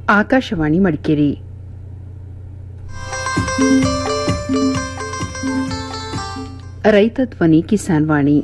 ಆಕಾಶವಾಣಿ ಮಡಿಕೇರಿ ರೈತ ಧ್ವನಿ ಕಿಸಾನ್ ವಾಣಿ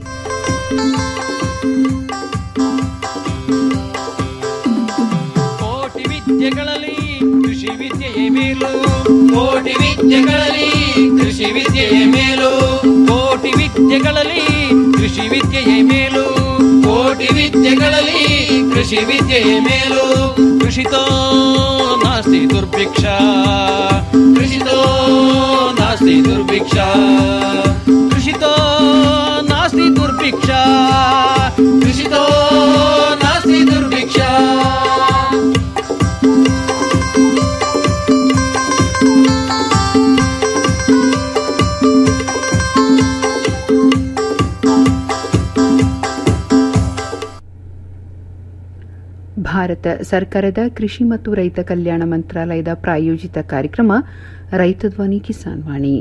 ಕೋಟಿ ವಿದ್ಯೆಗಳಲ್ಲಿ ಕೃಷಿ ವಿದ್ಯೆಯೇ ಮೇಲು ಕೋಟಿ ವಿದ್ಯೆಗಳಲ್ಲಿ ಕೃಷಿ ವಿದ್ಯೆಯೇ ಮೇಲು ಕೋಟಿ ವಿದ್ಯೆಗಳಲ್ಲಿ ಕೃಷಿ ವಿದ್ಯೆಯೇ ಮೇಲು ಕೋಟಿ ವಿದ್ಯೆಗಳಲ್ಲಿ ಕೃಷಿ ವಿದ್ಯೆಯೇ ಮೇಲು ಕೃಷಿತೋ ನಾಸ್ತಿ ದುರ್ಭಿಕ್ಷ ಕೃಷಿತೋ ನಾಸ್ತಿ ದುರ್ಭಿಕ್ಷ ಕೃಷಿತೋ ನಾಸ್ತಿ ದುರ್ಭಿಕ್ಷ ಕೃಷಿತೋ ನಾಸ್ತಿ ದುರ್ಭಿಕ್ಷ ಭಾರತ ಸರ್ಕಾರದ ಕೃಷಿ ಮತ್ತು ರೈತ ಕಲ್ಯಾಣ ಮಂತ್ರಾಲಯದ ಪ್ರಾಯೋಜಿತ ಕಾರ್ಯಕ್ರಮ ರೈತ ಧ್ವನಿ ಕಿಸಾನ್ ವಾಣಿ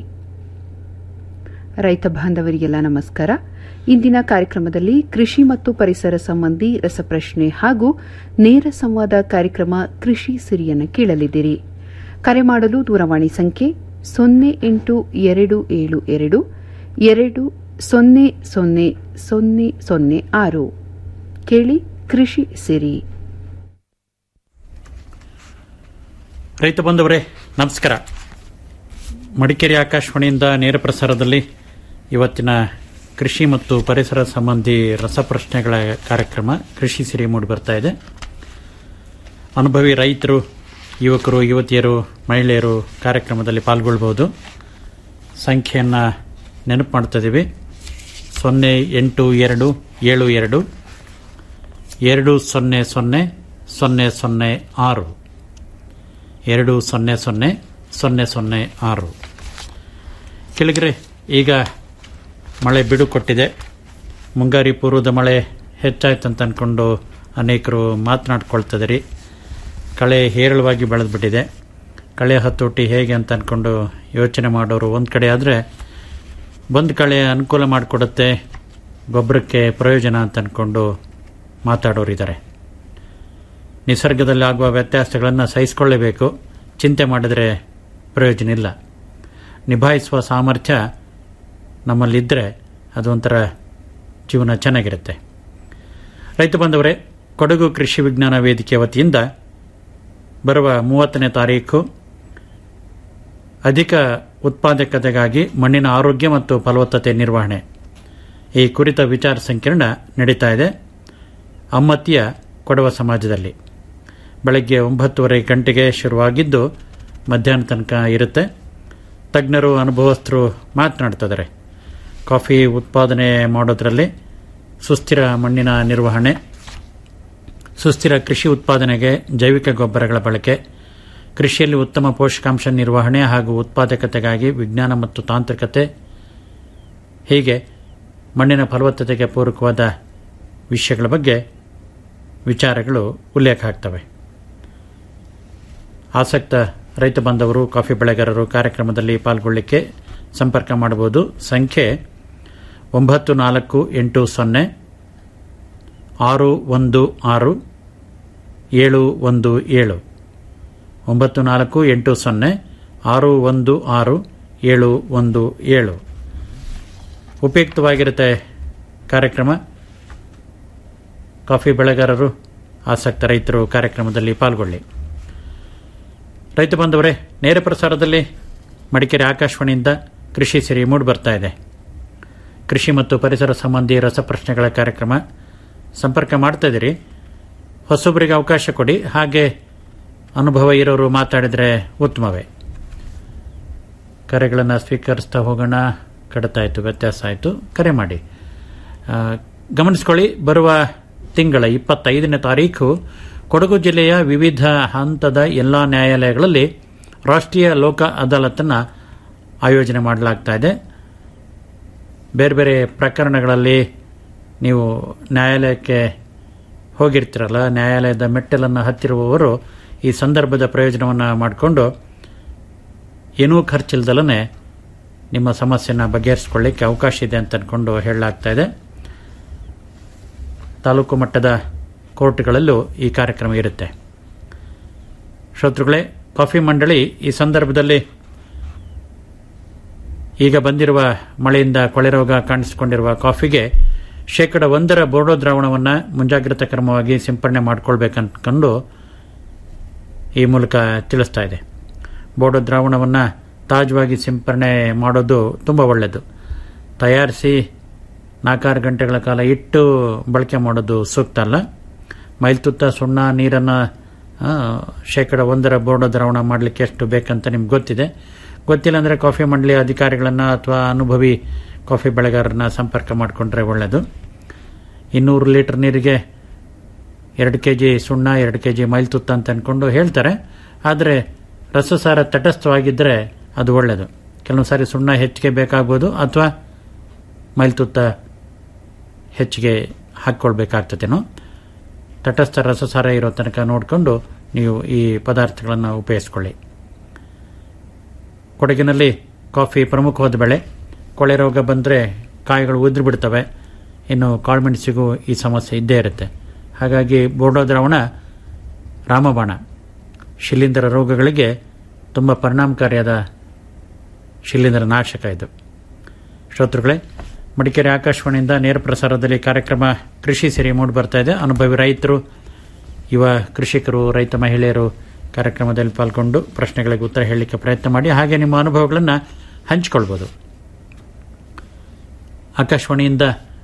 ರೈತ ಬಾಂಧವರಿಗೆಲ್ಲ ನಮಸ್ಕಾರ ಇಂದಿನ ಕಾರ್ಯಕ್ರಮದಲ್ಲಿ ಕೃಷಿ ಮತ್ತು ಪರಿಸರ ಸಂಬಂಧಿ ರಸಪ್ರಶ್ನೆ ಹಾಗೂ ನೇರ ಸಂವಾದ ಕಾರ್ಯಕ್ರಮ ಕೃಷಿ ಸಿರಿಯನ್ನು ಕೇಳಲಿದ್ದೀರಿ ಕರೆ ಮಾಡಲು ದೂರವಾಣಿ ಸಂಖ್ಯೆ ಸೊನ್ನೆ ಎಂಟು ಎರಡು ಏಳು ಎರಡು ಎರಡು ಸೊನ್ನೆ ಸೊನ್ನೆ ಸೊನ್ನೆ ಸೊನ್ನೆ ಆರು ಕೇಳಿ ಕೃಷಿ ಸಿರಿ ರೈತ ಬಂಧುವರೇ ನಮಸ್ಕಾರ ಮಡಿಕೇರಿ ಆಕಾಶವಾಣಿಯಿಂದ ನೇರ ಪ್ರಸಾರದಲ್ಲಿ ಇವತ್ತಿನ ಕೃಷಿ ಮತ್ತು ಪರಿಸರ ಸಂಬಂಧಿ ರಸಪ್ರಶ್ನೆಗಳ ಕಾರ್ಯಕ್ರಮ ಕೃಷಿ ಸಿರಿ ಮೂಡಿ ಬರ್ತಾ ಇದೆ ಅನುಭವಿ ರೈತರು ಯುವಕರು ಯುವತಿಯರು ಮಹಿಳೆಯರು ಕಾರ್ಯಕ್ರಮದಲ್ಲಿ ಪಾಲ್ಗೊಳ್ಬಹುದು ಸಂಖ್ಯೆಯನ್ನು ನೆನಪು ಮಾಡ್ತಿದ್ದೀವಿ ಸೊನ್ನೆ ಎಂಟು ಎರಡು ಏಳು ಎರಡು ಎರಡು ಸೊನ್ನೆ ಸೊನ್ನೆ ಸೊನ್ನೆ ಸೊನ್ನೆ ಆರು ಎರಡು ಸೊನ್ನೆ ಸೊನ್ನೆ ಸೊನ್ನೆ ಸೊನ್ನೆ ಆರು ಕೆಳಗರೆ ಈಗ ಮಳೆ ಬಿಡು ಕೊಟ್ಟಿದೆ ಮುಂಗಾರಿ ಪೂರ್ವದ ಮಳೆ ಹೆಚ್ಚಾಯ್ತು ಅಂತ ಅಂದ್ಕೊಂಡು ಅನೇಕರು ಮಾತನಾಡ್ಕೊಳ್ತಿದ್ದೀರಿ ಕಳೆ ಹೇರಳವಾಗಿ ಬೆಳೆದ್ಬಿಟ್ಟಿದೆ ಕಳೆ ಹತೋಟಿ ಹೇಗೆ ಅಂತ ಅಂದ್ಕೊಂಡು ಯೋಚನೆ ಮಾಡೋರು ಒಂದು ಕಡೆ ಆದರೆ ಬಂದು ಕಳೆ ಅನುಕೂಲ ಮಾಡಿಕೊಡುತ್ತೆ ಗೊಬ್ಬರಕ್ಕೆ ಪ್ರಯೋಜನ ಅಂತ ಅಂದ್ಕೊಂಡು ಮಾತಾಡೋರಿದ್ದಾರೆ ನಿಸರ್ಗದಲ್ಲಿ ಆಗುವ ವ್ಯತ್ಯಾಸಗಳನ್ನು ಸಹಿಸಿಕೊಳ್ಳಬೇಕು ಚಿಂತೆ ಮಾಡಿದರೆ ಪ್ರಯೋಜನ ಇಲ್ಲ ನಿಭಾಯಿಸುವ ಸಾಮರ್ಥ್ಯ ನಮ್ಮಲ್ಲಿದ್ದರೆ ಅದು ಒಂಥರ ಜೀವನ ಚೆನ್ನಾಗಿರುತ್ತೆ ರೈತ ಬಂದವರೇ ಕೊಡಗು ಕೃಷಿ ವಿಜ್ಞಾನ ವೇದಿಕೆ ವತಿಯಿಂದ ಬರುವ ಮೂವತ್ತನೇ ತಾರೀಕು ಅಧಿಕ ಉತ್ಪಾದಕತೆಗಾಗಿ ಮಣ್ಣಿನ ಆರೋಗ್ಯ ಮತ್ತು ಫಲವತ್ತತೆ ನಿರ್ವಹಣೆ ಈ ಕುರಿತ ವಿಚಾರ ಸಂಕಿರಣ ನಡೀತಾ ಇದೆ ಅಮ್ಮತ್ತಿಯ ಕೊಡವ ಸಮಾಜದಲ್ಲಿ ಬೆಳಗ್ಗೆ ಒಂಬತ್ತುವರೆ ಗಂಟೆಗೆ ಶುರುವಾಗಿದ್ದು ಮಧ್ಯಾಹ್ನ ತನಕ ಇರುತ್ತೆ ತಜ್ಞರು ಅನುಭವಸ್ಥರು ಮಾತನಾಡ್ತಿದ್ದಾರೆ ಕಾಫಿ ಉತ್ಪಾದನೆ ಮಾಡೋದರಲ್ಲಿ ಸುಸ್ಥಿರ ಮಣ್ಣಿನ ನಿರ್ವಹಣೆ ಸುಸ್ಥಿರ ಕೃಷಿ ಉತ್ಪಾದನೆಗೆ ಜೈವಿಕ ಗೊಬ್ಬರಗಳ ಬಳಕೆ ಕೃಷಿಯಲ್ಲಿ ಉತ್ತಮ ಪೋಷಕಾಂಶ ನಿರ್ವಹಣೆ ಹಾಗೂ ಉತ್ಪಾದಕತೆಗಾಗಿ ವಿಜ್ಞಾನ ಮತ್ತು ತಾಂತ್ರಿಕತೆ ಹೀಗೆ ಮಣ್ಣಿನ ಫಲವತ್ತತೆಗೆ ಪೂರಕವಾದ ವಿಷಯಗಳ ಬಗ್ಗೆ ವಿಚಾರಗಳು ಉಲ್ಲೇಖ ಆಗ್ತವೆ ಆಸಕ್ತ ರೈತ ಬಾಂಧವರು ಕಾಫಿ ಬೆಳೆಗಾರರು ಕಾರ್ಯಕ್ರಮದಲ್ಲಿ ಪಾಲ್ಗೊಳ್ಳಿಕ್ಕೆ ಸಂಪರ್ಕ ಮಾಡಬಹುದು ಸಂಖ್ಯೆ ಒಂಬತ್ತು ನಾಲ್ಕು ಎಂಟು ಸೊನ್ನೆ ಆರು ಒಂದು ಆರು ಏಳು ಒಂದು ಏಳು ಒಂಬತ್ತು ನಾಲ್ಕು ಎಂಟು ಸೊನ್ನೆ ಆರು ಒಂದು ಆರು ಏಳು ಒಂದು ಏಳು ಉಪಯುಕ್ತವಾಗಿರುತ್ತೆ ಕಾರ್ಯಕ್ರಮ ಕಾಫಿ ಬೆಳೆಗಾರರು ಆಸಕ್ತ ರೈತರು ಕಾರ್ಯಕ್ರಮದಲ್ಲಿ ಪಾಲ್ಗೊಳ್ಳಿ ರೈತ ಬಂಧುವರೇ ನೇರ ಪ್ರಸಾರದಲ್ಲಿ ಮಡಿಕೇರಿ ಆಕಾಶವಾಣಿಯಿಂದ ಕೃಷಿ ಸಿರಿ ಮೂಡಿ ಬರ್ತಾ ಇದೆ ಕೃಷಿ ಮತ್ತು ಪರಿಸರ ಸಂಬಂಧಿ ರಸಪ್ರಶ್ನೆಗಳ ಕಾರ್ಯಕ್ರಮ ಸಂಪರ್ಕ ಮಾಡ್ತಾ ಇದ್ದೀರಿ ಹೊಸೊಬ್ಬರಿಗೆ ಅವಕಾಶ ಕೊಡಿ ಹಾಗೆ ಅನುಭವ ಇರೋರು ಮಾತಾಡಿದರೆ ಉತ್ತಮವೇ ಕರೆಗಳನ್ನು ಸ್ವೀಕರಿಸ್ತಾ ಹೋಗೋಣ ಕಡಿತಾಯಿತು ವ್ಯತ್ಯಾಸ ಆಯಿತು ಕರೆ ಮಾಡಿ ಆ, ಗಮನಿಸ್ಕೊಳ್ಳಿ ಬರುವ ತಿಂಗಳ ಇಪ್ಪತ್ತೈದನೇ ತಾರೀಕು ಕೊಡಗು ಜಿಲ್ಲೆಯ ವಿವಿಧ ಹಂತದ ಎಲ್ಲ ನ್ಯಾಯಾಲಯಗಳಲ್ಲಿ ರಾಷ್ಟ್ರೀಯ ಲೋಕ ಅದಾಲತನ್ನು ಆಯೋಜನೆ ಮಾಡಲಾಗ್ತಾ ಇದೆ ಬೇರೆ ಬೇರೆ ಪ್ರಕರಣಗಳಲ್ಲಿ ನೀವು ನ್ಯಾಯಾಲಯಕ್ಕೆ ಹೋಗಿರ್ತೀರಲ್ಲ ನ್ಯಾಯಾಲಯದ ಮೆಟ್ಟಲನ್ನು ಹತ್ತಿರುವವರು ಈ ಸಂದರ್ಭದ ಪ್ರಯೋಜನವನ್ನು ಮಾಡಿಕೊಂಡು ಏನೂ ಖರ್ಚಿಲ್ದಲೇ ನಿಮ್ಮ ಸಮಸ್ಯೆನ ಬಗೆಹರಿಸ್ಕೊಳ್ಳಿಕ್ಕೆ ಅವಕಾಶ ಇದೆ ಅಂತ ಅಂದ್ಕೊಂಡು ಹೇಳಲಾಗ್ತಾ ಇದೆ ತಾಲೂಕು ಮಟ್ಟದ ಕೋರ್ಟ್ಗಳಲ್ಲೂ ಈ ಕಾರ್ಯಕ್ರಮ ಇರುತ್ತೆ ಶ್ರೋತೃಗಳೇ ಕಾಫಿ ಮಂಡಳಿ ಈ ಸಂದರ್ಭದಲ್ಲಿ ಈಗ ಬಂದಿರುವ ಮಳೆಯಿಂದ ಕೊಳೆ ರೋಗ ಕಾಣಿಸಿಕೊಂಡಿರುವ ಕಾಫಿಗೆ ಶೇಕಡ ಒಂದರ ಬೋರ್ಡೋ ದ್ರಾವಣವನ್ನು ಮುಂಜಾಗ್ರತಾ ಕ್ರಮವಾಗಿ ಸಿಂಪಡಣೆ ಮಾಡಿಕೊಳ್ಬೇಕಂದ್ಕೊಂಡು ಈ ಮೂಲಕ ತಿಳಿಸ್ತಾ ಇದೆ ಬೋರ್ಡೋ ದ್ರಾವಣವನ್ನು ತಾಜವಾಗಿ ಸಿಂಪರಣೆ ಮಾಡೋದು ತುಂಬ ಒಳ್ಳೆಯದು ತಯಾರಿಸಿ ನಾಲ್ಕಾರು ಗಂಟೆಗಳ ಕಾಲ ಇಟ್ಟು ಬಳಕೆ ಮಾಡೋದು ಸೂಕ್ತ ಅಲ್ಲ ಮೈಲ್ತುತ್ತ ಸುಣ್ಣ ನೀರನ್ನು ಶೇಕಡ ಒಂದರ ಬೋರ್ಡೋ ದ್ರಾವಣ ಮಾಡಲಿಕ್ಕೆ ಎಷ್ಟು ಬೇಕಂತ ನಿಮ್ಗೆ ಗೊತ್ತಿದೆ ಗೊತ್ತಿಲ್ಲ ಅಂದರೆ ಕಾಫಿ ಮಂಡಳಿ ಅಧಿಕಾರಿಗಳನ್ನು ಅಥವಾ ಅನುಭವಿ ಕಾಫಿ ಬೆಳೆಗಾರರನ್ನ ಸಂಪರ್ಕ ಮಾಡಿಕೊಂಡ್ರೆ ಒಳ್ಳೆಯದು ಇನ್ನೂರು ಲೀಟರ್ ನೀರಿಗೆ ಎರಡು ಕೆ ಜಿ ಸುಣ್ಣ ಎರಡು ಕೆ ಜಿ ಮೈಲ್ತುತ್ತ ಅಂತ ಅಂದ್ಕೊಂಡು ಹೇಳ್ತಾರೆ ಆದರೆ ರಸಸಾರ ತಟಸ್ಥವಾಗಿದ್ದರೆ ಅದು ಒಳ್ಳೆಯದು ಕೆಲವು ಸಾರಿ ಸುಣ್ಣ ಹೆಚ್ಚಿಗೆ ಬೇಕಾಗ್ಬೋದು ಅಥವಾ ಮೈಲ್ತುತ್ತ ಹೆಚ್ಚಿಗೆ ಹಾಕ್ಕೊಳ್ಬೇಕಾಗ್ತದೇನೋ ತಟಸ್ಥ ರಸಸಾರ ಇರೋ ತನಕ ನೋಡಿಕೊಂಡು ನೀವು ಈ ಪದಾರ್ಥಗಳನ್ನು ಉಪಯೋಗಿಸ್ಕೊಳ್ಳಿ ಕೊಡಗಿನಲ್ಲಿ ಕಾಫಿ ಪ್ರಮುಖವಾದ ಬೆಳೆ ಕೊಳೆ ರೋಗ ಬಂದರೆ ಕಾಯಿಗಳು ಉದುರು ಬಿಡ್ತವೆ ಇನ್ನು ಕಾಳುಮೆಣಸಿಗೂ ಈ ಸಮಸ್ಯೆ ಇದ್ದೇ ಇರುತ್ತೆ ಹಾಗಾಗಿ ಬೋರ್ಡೋ ದ್ರಾವಣ ರಾಮಬಾಣ ಶಿಲೀಂಧ್ರ ರೋಗಗಳಿಗೆ ತುಂಬ ಪರಿಣಾಮಕಾರಿಯಾದ ಶಿಲೀಂಧ್ರ ನಾಶಕ ಇದು ಶ್ರೋತೃಗಳೇ ಮಡಿಕೇರಿ ಆಕಾಶವಾಣಿಯಿಂದ ನೇರ ಪ್ರಸಾರದಲ್ಲಿ ಕಾರ್ಯಕ್ರಮ ಕೃಷಿ ಸಿರಿ ಮೂಡಿ ಬರ್ತಾ ಇದೆ ಅನುಭವಿ ರೈತರು ಯುವ ಕೃಷಿಕರು ರೈತ ಮಹಿಳೆಯರು ಕಾರ್ಯಕ್ರಮದಲ್ಲಿ ಪಾಲ್ಗೊಂಡು ಪ್ರಶ್ನೆಗಳಿಗೆ ಉತ್ತರ ಹೇಳಲಿಕ್ಕೆ ಪ್ರಯತ್ನ ಮಾಡಿ ಹಾಗೆ ನಿಮ್ಮ ಅನುಭವಗಳನ್ನು ಹಂಚಿಕೊಳ್ಬೋದು ಆಕಾಶವಾಣಿಯಿಂದ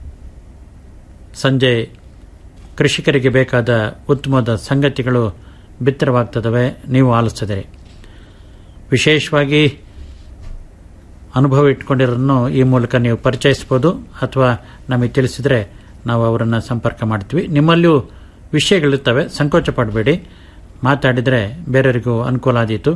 ಸಂಜೆ ಕೃಷಿಕರಿಗೆ ಬೇಕಾದ ಉತ್ತಮವಾದ ಸಂಗತಿಗಳು ಬಿತ್ತರವಾಗ್ತದವೆ ನೀವು ಆಲಿಸ್ತಿದ್ದೀರಿ ವಿಶೇಷವಾಗಿ ಅನುಭವ ಇಟ್ಕೊಂಡಿರೋದನ್ನು ಈ ಮೂಲಕ ನೀವು ಪರಿಚಯಿಸ್ಬೋದು ಅಥವಾ ನಮಗೆ ತಿಳಿಸಿದರೆ ನಾವು ಅವರನ್ನು ಸಂಪರ್ಕ ಮಾಡ್ತೀವಿ ನಿಮ್ಮಲ್ಲಿಯೂ ವಿಷಯಗಳಿರ್ತವೆ ಸಂಕೋಚ ಪಡಬೇಡಿ ಮಾತಾಡಿದರೆ ಬೇರೆಯವರಿಗೂ ಅನುಕೂಲ ಆದೀತು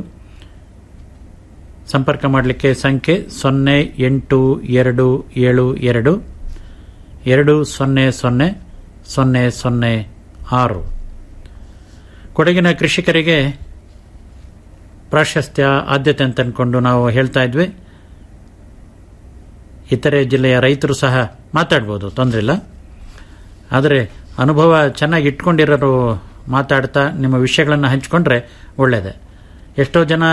ಸಂಪರ್ಕ ಮಾಡಲಿಕ್ಕೆ ಸಂಖ್ಯೆ ಸೊನ್ನೆ ಎಂಟು ಎರಡು ಏಳು ಎರಡು ಎರಡು ಸೊನ್ನೆ ಸೊನ್ನೆ ಸೊನ್ನೆ ಸೊನ್ನೆ ಆರು ಕೊಡಗಿನ ಕೃಷಿಕರಿಗೆ ಪ್ರಾಶಸ್ತ್ಯ ಆದ್ಯತೆ ಅಂತ ಅಂದ್ಕೊಂಡು ನಾವು ಹೇಳ್ತಾ ಇದ್ವಿ ಇತರೆ ಜಿಲ್ಲೆಯ ರೈತರು ಸಹ ಮಾತಾಡ್ಬೋದು ತೊಂದರೆ ಇಲ್ಲ ಆದರೆ ಅನುಭವ ಚೆನ್ನಾಗಿ ಇಟ್ಕೊಂಡಿರೋರು ಮಾತಾಡ್ತಾ ನಿಮ್ಮ ವಿಷಯಗಳನ್ನು ಹಂಚಿಕೊಂಡ್ರೆ ಒಳ್ಳೆಯದೇ ಎಷ್ಟೋ ಜನ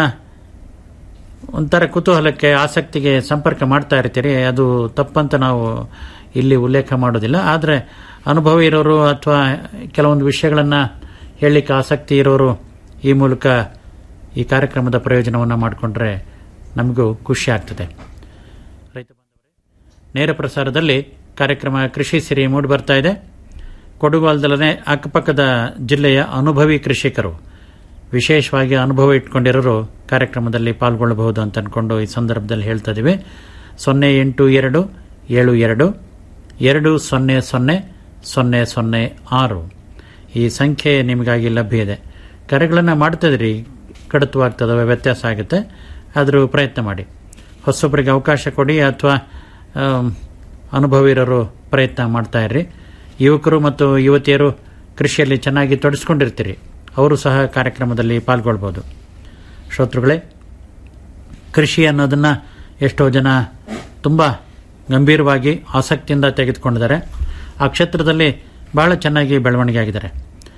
ಒಂಥರ ಕುತೂಹಲಕ್ಕೆ ಆಸಕ್ತಿಗೆ ಸಂಪರ್ಕ ಮಾಡ್ತಾ ಇರ್ತೀರಿ ಅದು ತಪ್ಪಂತ ನಾವು ಇಲ್ಲಿ ಉಲ್ಲೇಖ ಮಾಡೋದಿಲ್ಲ ಆದರೆ ಅನುಭವ ಇರೋರು ಅಥವಾ ಕೆಲವೊಂದು ವಿಷಯಗಳನ್ನು ಹೇಳಲಿಕ್ಕೆ ಆಸಕ್ತಿ ಇರೋರು ಈ ಮೂಲಕ ಈ ಕಾರ್ಯಕ್ರಮದ ಪ್ರಯೋಜನವನ್ನು ಮಾಡಿಕೊಂಡ್ರೆ ನಮಗೂ ಖುಷಿ ಆಗ್ತದೆ ರೈತ ಬಾಂಧವರೇ ನೇರ ಪ್ರಸಾರದಲ್ಲಿ ಕಾರ್ಯಕ್ರಮ ಕೃಷಿ ಸಿರಿ ಮೂಡಿ ಬರ್ತಾ ಇದೆ ಕೊಡಗು ಅಲ್ದಲನೆ ಅಕ್ಕಪಕ್ಕದ ಜಿಲ್ಲೆಯ ಅನುಭವಿ ಕೃಷಿಕರು ವಿಶೇಷವಾಗಿ ಅನುಭವ ಇಟ್ಕೊಂಡಿರೋರು ಕಾರ್ಯಕ್ರಮದಲ್ಲಿ ಪಾಲ್ಗೊಳ್ಳಬಹುದು ಅಂತ ಅಂದ್ಕೊಂಡು ಈ ಸಂದರ್ಭದಲ್ಲಿ ಹೇಳ್ತಾ ಇದೀವಿ ಸೊನ್ನೆ ಎಂಟು ಎರಡು ಏಳು ಎರಡು ಎರಡು ಸೊನ್ನೆ ಸೊನ್ನೆ ಸೊನ್ನೆ ಸೊನ್ನೆ ಆರು ಈ ಸಂಖ್ಯೆ ನಿಮಗಾಗಿ ಲಭ್ಯ ಇದೆ ಕರೆಗಳನ್ನು ಮಾಡ್ತಿದ್ರಿ ಕಡಿತವಾಗ್ತದವೆ ವ್ಯತ್ಯಾಸ ಆಗುತ್ತೆ ಆದರೂ ಪ್ರಯತ್ನ ಮಾಡಿ ಹೊಸೊಬ್ಬರಿಗೆ ಅವಕಾಶ ಕೊಡಿ ಅಥವಾ ಅನುಭವ ಇರೋರು ಪ್ರಯತ್ನ ಮಾಡ್ತಾ ಇರ್ರಿ ಯುವಕರು ಮತ್ತು ಯುವತಿಯರು ಕೃಷಿಯಲ್ಲಿ ಚೆನ್ನಾಗಿ ತೊಡಸ್ಕೊಂಡಿರ್ತೀರಿ ಅವರು ಸಹ ಕಾರ್ಯಕ್ರಮದಲ್ಲಿ ಪಾಲ್ಗೊಳ್ಬೋದು ಶ್ರೋತೃಗಳೇ ಕೃಷಿ ಅನ್ನೋದನ್ನು ಎಷ್ಟೋ ಜನ ತುಂಬ ಗಂಭೀರವಾಗಿ ಆಸಕ್ತಿಯಿಂದ ತೆಗೆದುಕೊಂಡಿದ್ದಾರೆ ಆ ಕ್ಷೇತ್ರದಲ್ಲಿ ಬಹಳ ಚೆನ್ನಾಗಿ ಬೆಳವಣಿಗೆ ಆಗಿದ್ದಾರೆ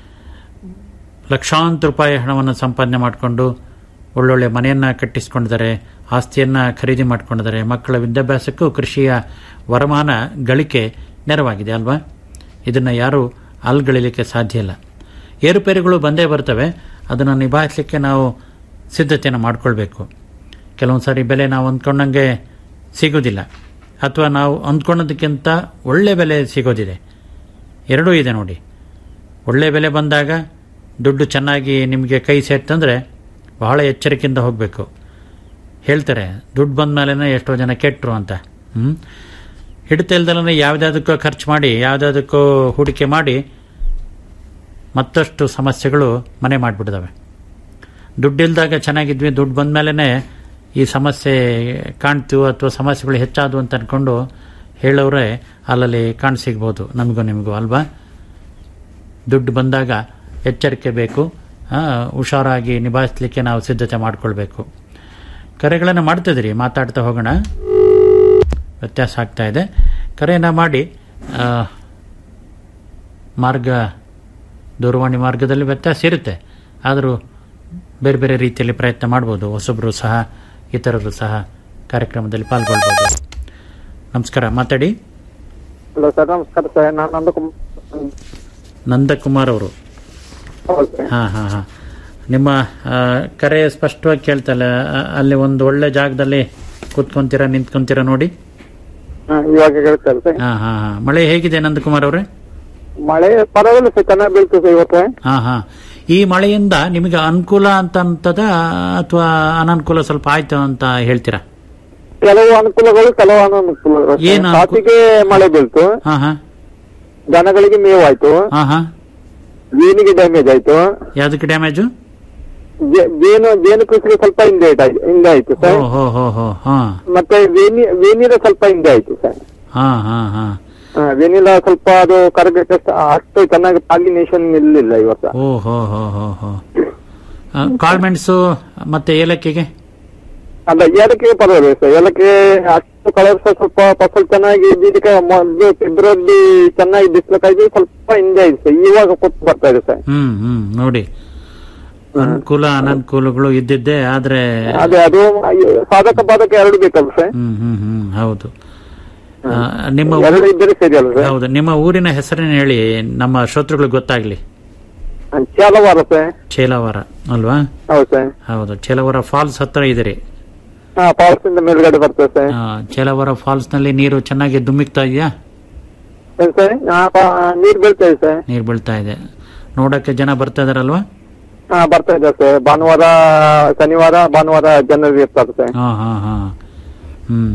ಲಕ್ಷಾಂತರ ರೂಪಾಯಿ ಹಣವನ್ನು ಸಂಪಾದನೆ ಮಾಡಿಕೊಂಡು ಒಳ್ಳೊಳ್ಳೆ ಮನೆಯನ್ನು ಕಟ್ಟಿಸ್ಕೊಂಡಿದ್ದಾರೆ ಆಸ್ತಿಯನ್ನು ಖರೀದಿ ಮಾಡ್ಕೊಂಡಿದ್ದಾರೆ ಮಕ್ಕಳ ವಿದ್ಯಾಭ್ಯಾಸಕ್ಕೂ ಕೃಷಿಯ ವರಮಾನ ಗಳಿಕೆ ನೆರವಾಗಿದೆ ಅಲ್ವಾ ಇದನ್ನು ಯಾರೂ ಅಲ್ಗಳಿಲಿಕ್ಕೆ ಸಾಧ್ಯ ಇಲ್ಲ ಏರುಪೇರುಗಳು ಬಂದೇ ಬರ್ತವೆ ಅದನ್ನು ನಿಭಾಯಿಸಲಿಕ್ಕೆ ನಾವು ಸಿದ್ಧತೆಯನ್ನು ಮಾಡಿಕೊಳ್ಬೇಕು ಕೆಲವೊಂದು ಸಾರಿ ಬೆಲೆ ನಾವು ಅಂದ್ಕೊಂಡಂಗೆ ಸಿಗೋದಿಲ್ಲ ಅಥವಾ ನಾವು ಅಂದ್ಕೊಂಡದಕ್ಕಿಂತ ಒಳ್ಳೆ ಬೆಲೆ ಸಿಗೋದಿದೆ ಎರಡೂ ಇದೆ ನೋಡಿ ಒಳ್ಳೆ ಬೆಲೆ ಬಂದಾಗ ದುಡ್ಡು ಚೆನ್ನಾಗಿ ನಿಮಗೆ ಕೈ ಸೇರ್ತಂದರೆ ಬಹಳ ಎಚ್ಚರಿಕೆಯಿಂದ ಹೋಗಬೇಕು ಹೇಳ್ತಾರೆ ದುಡ್ಡು ಬಂದ ಮೇಲೇ ಎಷ್ಟೋ ಜನ ಕೆಟ್ಟರು ಅಂತ ಹ್ಞೂ ಹಿಡಿತ ಇಲ್ದಲೇ ಯಾವುದ್ಯಾವುದಕ್ಕೋ ಖರ್ಚು ಮಾಡಿ ಯಾವುದ್ಯಾವುದಕ್ಕೋ ಹೂಡಿಕೆ ಮಾಡಿ ಮತ್ತಷ್ಟು ಸಮಸ್ಯೆಗಳು ಮನೆ ಮಾಡಿಬಿಡ್ತವೆ ದುಡ್ಡಿಲ್ದಾಗ ಚೆನ್ನಾಗಿದ್ವಿ ದುಡ್ಡು ಬಂದ ಮೇಲೇ ಈ ಸಮಸ್ಯೆ ಕಾಣ್ತು ಅಥವಾ ಸಮಸ್ಯೆಗಳು ಹೆಚ್ಚಾದವು ಅಂತ ಅಂದ್ಕೊಂಡು ಹೇಳೋರೆ ಅಲ್ಲಲ್ಲಿ ಕಾಣಸಿಗ್ಬೋದು ನಮಗೂ ನಿಮಗೂ ಅಲ್ವಾ ದುಡ್ಡು ಬಂದಾಗ ಎಚ್ಚರಿಕೆ ಬೇಕು ಹುಷಾರಾಗಿ ನಿಭಾಯಿಸಲಿಕ್ಕೆ ನಾವು ಸಿದ್ಧತೆ ಮಾಡಿಕೊಳ್ಬೇಕು ಕರೆಗಳನ್ನು ಮಾಡ್ತಿದ್ದೀರಿ ಮಾತಾಡ್ತಾ ಹೋಗೋಣ ವ್ಯತ್ಯಾಸ ಆಗ್ತಾ ಇದೆ ಕರೆಯನ್ನು ಮಾಡಿ ಮಾರ್ಗ ದೂರವಾಣಿ ಮಾರ್ಗದಲ್ಲಿ ವ್ಯತ್ಯಾಸ ಇರುತ್ತೆ ಆದರೂ ಬೇರೆ ಬೇರೆ ರೀತಿಯಲ್ಲಿ ಪ್ರಯತ್ನ ಮಾಡ್ಬೋದು ಹೊಸಬ್ರು ಸಹ ಇತರರು ಸಹ ಕಾರ್ಯಕ್ರಮದಲ್ಲಿ ಪಾಲ್ಗೊಳ್ಬೋದು ನಮಸ್ಕಾರ ಮಾತಾಡಿ ಹಲೋ ಸರ್ ನಮಸ್ಕಾರ ಸರ್ ನಾನು ನಂದಕುಮಾರ್ ನಂದಕುಮಾರ್ ಅವರು ಹೌದು ಸರ್ ಹಾಂ ಹಾಂ ಹಾಂ ನಿಮ್ಮ ಆ, ಕರೆ ಸ್ಪಷ್ಟವಾಗಿ ಕೇಳ್ತಲ್ಲ ಆ, ಅಲ್ಲಿ ಒಂದು ಒಳ್ಳೆ ಜಾಗದಲ್ಲಿ ಕೂತ್ಕೊಂತೀರಾ ನಿಂತ್ಕೊಂತೀರಾ ನೋಡಿ ಹಾ, ಇವಾಗ ಹೇಳ್ತಾರೆ ಸರ್ ಹಾಂ ಹಾಂ ಹಾಂ ಮಳೆ ಹೇಗಿದೆ ನಂದಕುಮಾರ್ ಅವರೇ ಮಳೆ ಪರವಾಗಿಲ್ಲ ಸರ್ ಚೆನ್ನಾಗಿ ಬೀಳ್ತದೆ ಇವತ್ತು ಹಾ ಹಾ ಈ ಮಳೆಯಿಂದ ನಿಮಗೆ ಅನುಕೂಲ ಅಂತ ಅಂತದ ಅಥವಾ ಅನನುಕೂಲ ಸ್ವಲ್ಪ ಆಯ್ತು ಅಂತ ಹೇಳ್ತೀರಾ ಕೆಲವು ಅನುಕೂಲಗಳು ಕೆಲವು ಅನಾನುಕೂಲಗಳು ಸರ್. ಏನು ಅನುಕೂ- ಕಾಫಿಗೆ ಮಳೆ ಬೀಳ್ತು ಹಾ ಹಾ ದನಗಳಿಗೆ ಮೇವು ಆಯ್ತು ಹಾ ಹಾ ಜೇನಿಗೆ ಡ್ಯಾಮೇಜ್ ಆಯ್ತು ಯಾವ್ದಕ್ಕೆ ಡ್ಯಾಮೇಜು ಜೇ- ಜೇನು ಜೇನು ಕೃಷಿಗೆ ಸ್ವಲ್ಪ ಹಿಂದೆ ಆಯ್ತು ಹಿಂದೆ ಆಯ್ತು ಓ ಸರ್ ಹೋ ಹೋ ಹೋ ಹಾ ಮತ್ತೆ ವೇನಿ ವೇನಿಲ ಸ್ವಲ್ಪ ಹಿಂದೆ ಆಯ್ತು ಸರ್ ಹಾ ಹಾ ಹಾ ಹಾ, ವೆನಿಲ ಸ್ವಲ್ಪ ಅದು ಕರಗಕ್ಕೆ ಅಷ್ಟು ಚೆನ್ನಾಗಿ ಪಾಲಿನೇಷನ್ ನಿಲ್ಲಿಲ್ಲ ಈ ವರ್ಷ ಓ ಹೋ ಹೋ ಹೋ ಹೋ ಆ, ಕಾಳ್ಮೆಣಸು ಮತ್ತೆ ಏಲಕ್ಕಿಗೆ ಅಲ್ಲ ಏಲಕ್ಕೆ ಪರವಾಗಿಲ್ಲ ಸರ್ ಏಲಕ್ಕೆ ಅಷ್ಟು ಕಲರ್ ಸ್ವಲ್ಪ ಫಸಲ್ ಚೆನ್ನಾಗಿ ಇದ್ದಿದ್ದಕ್ಕೆ ಮೊದಲು ಫೆಬ್ರವರಿ ಚೆನ್ನಾಗಿ ಬಿಸಿಲಕ್ಕಾಗಿ ಸ್ವಲ್ಪ ಹಿಂದೆ ಆಯ್ತು ಸರ್ ಇವಾಗ ಕೊಟ್ಟು ಬರ್ತಾ ಇದೆ ಸರ್ ಹ್ಮ್ ಹ್ಮ್ ನೋಡಿ ಅನುಕೂಲ ಅನನುಕೂಲಗಳು ಇದ್ದಿದ್ದೆ ಆದ್ರೆ ಅದೇ ಅದು ಸಾಧಕ ಬಾಧಕ ಎರಡು ಬೇಕಲ್ಲ ಸರ್ ಹ್ಮ್ ಹ್ಮ್ ಹ್ಮ್ ಹೌದು ಆ, ನಿಮ್ಮ ಊ- ಎರಡು ಇದ್ದರೆ ಸರಿ ಅಲ್ಲ ಸರ್ ಹೌದು ನಿಮ್ಮ ಊರಿನ ಹೆಸರನ್ನ ಹೇಳಿ ನಮ್ಮ ಶ್ರೋತೃಗಳಿಗೆ ಗೊತ್ತಾಗ್ಲಿ ಚಾಲವಾರ ಸರ್ ಚೇಲಾವರ ಅಲ್ವಾ ಹೌದು ಸರ್ ಹೌದು ಚೇಲಾವರ ಫಾಲ್ಸ್ ಹತ್ರ ಇದ್ದೀರಿ ಹಾ ಫಾಲ್ಸ್ ಇಂದ ಮೇಲ್ಗಡೆ ಬರ್ತದೆ ಸರ್ ಆ, ಚೇಲಾವರ ಫಾಲ್ಸ್ ನಲ್ಲಿ ನೀರು ಚೆನ್ನಾಗಿ ದುಮ್ಮಿಕ್ತಾ ಇದೆಯಾ ಏನ್ ಸರ್ ಹಾ, ಪಾ- ನೀರ್ ಬೀಳ್ತಾ ಇದೆ ಸರ್ ನೀರು ಬೀಳ್ತಾ ಇದೆ ನೋಡಕ್ಕೆ ಜನ ಬರ್ತಾ ಇದಾರಲ್ವಾ ಹಾ ಬರ್ತಾ ಇದೆ ಸರ್ ಭಾನುವಾರ ಶನಿವಾರ ಭಾನುವಾರ ಜನರು ಇರ್ತಾರೆ ಸರ್ ಹಾ ಹಾ ಹಾ ಹ್ಮ್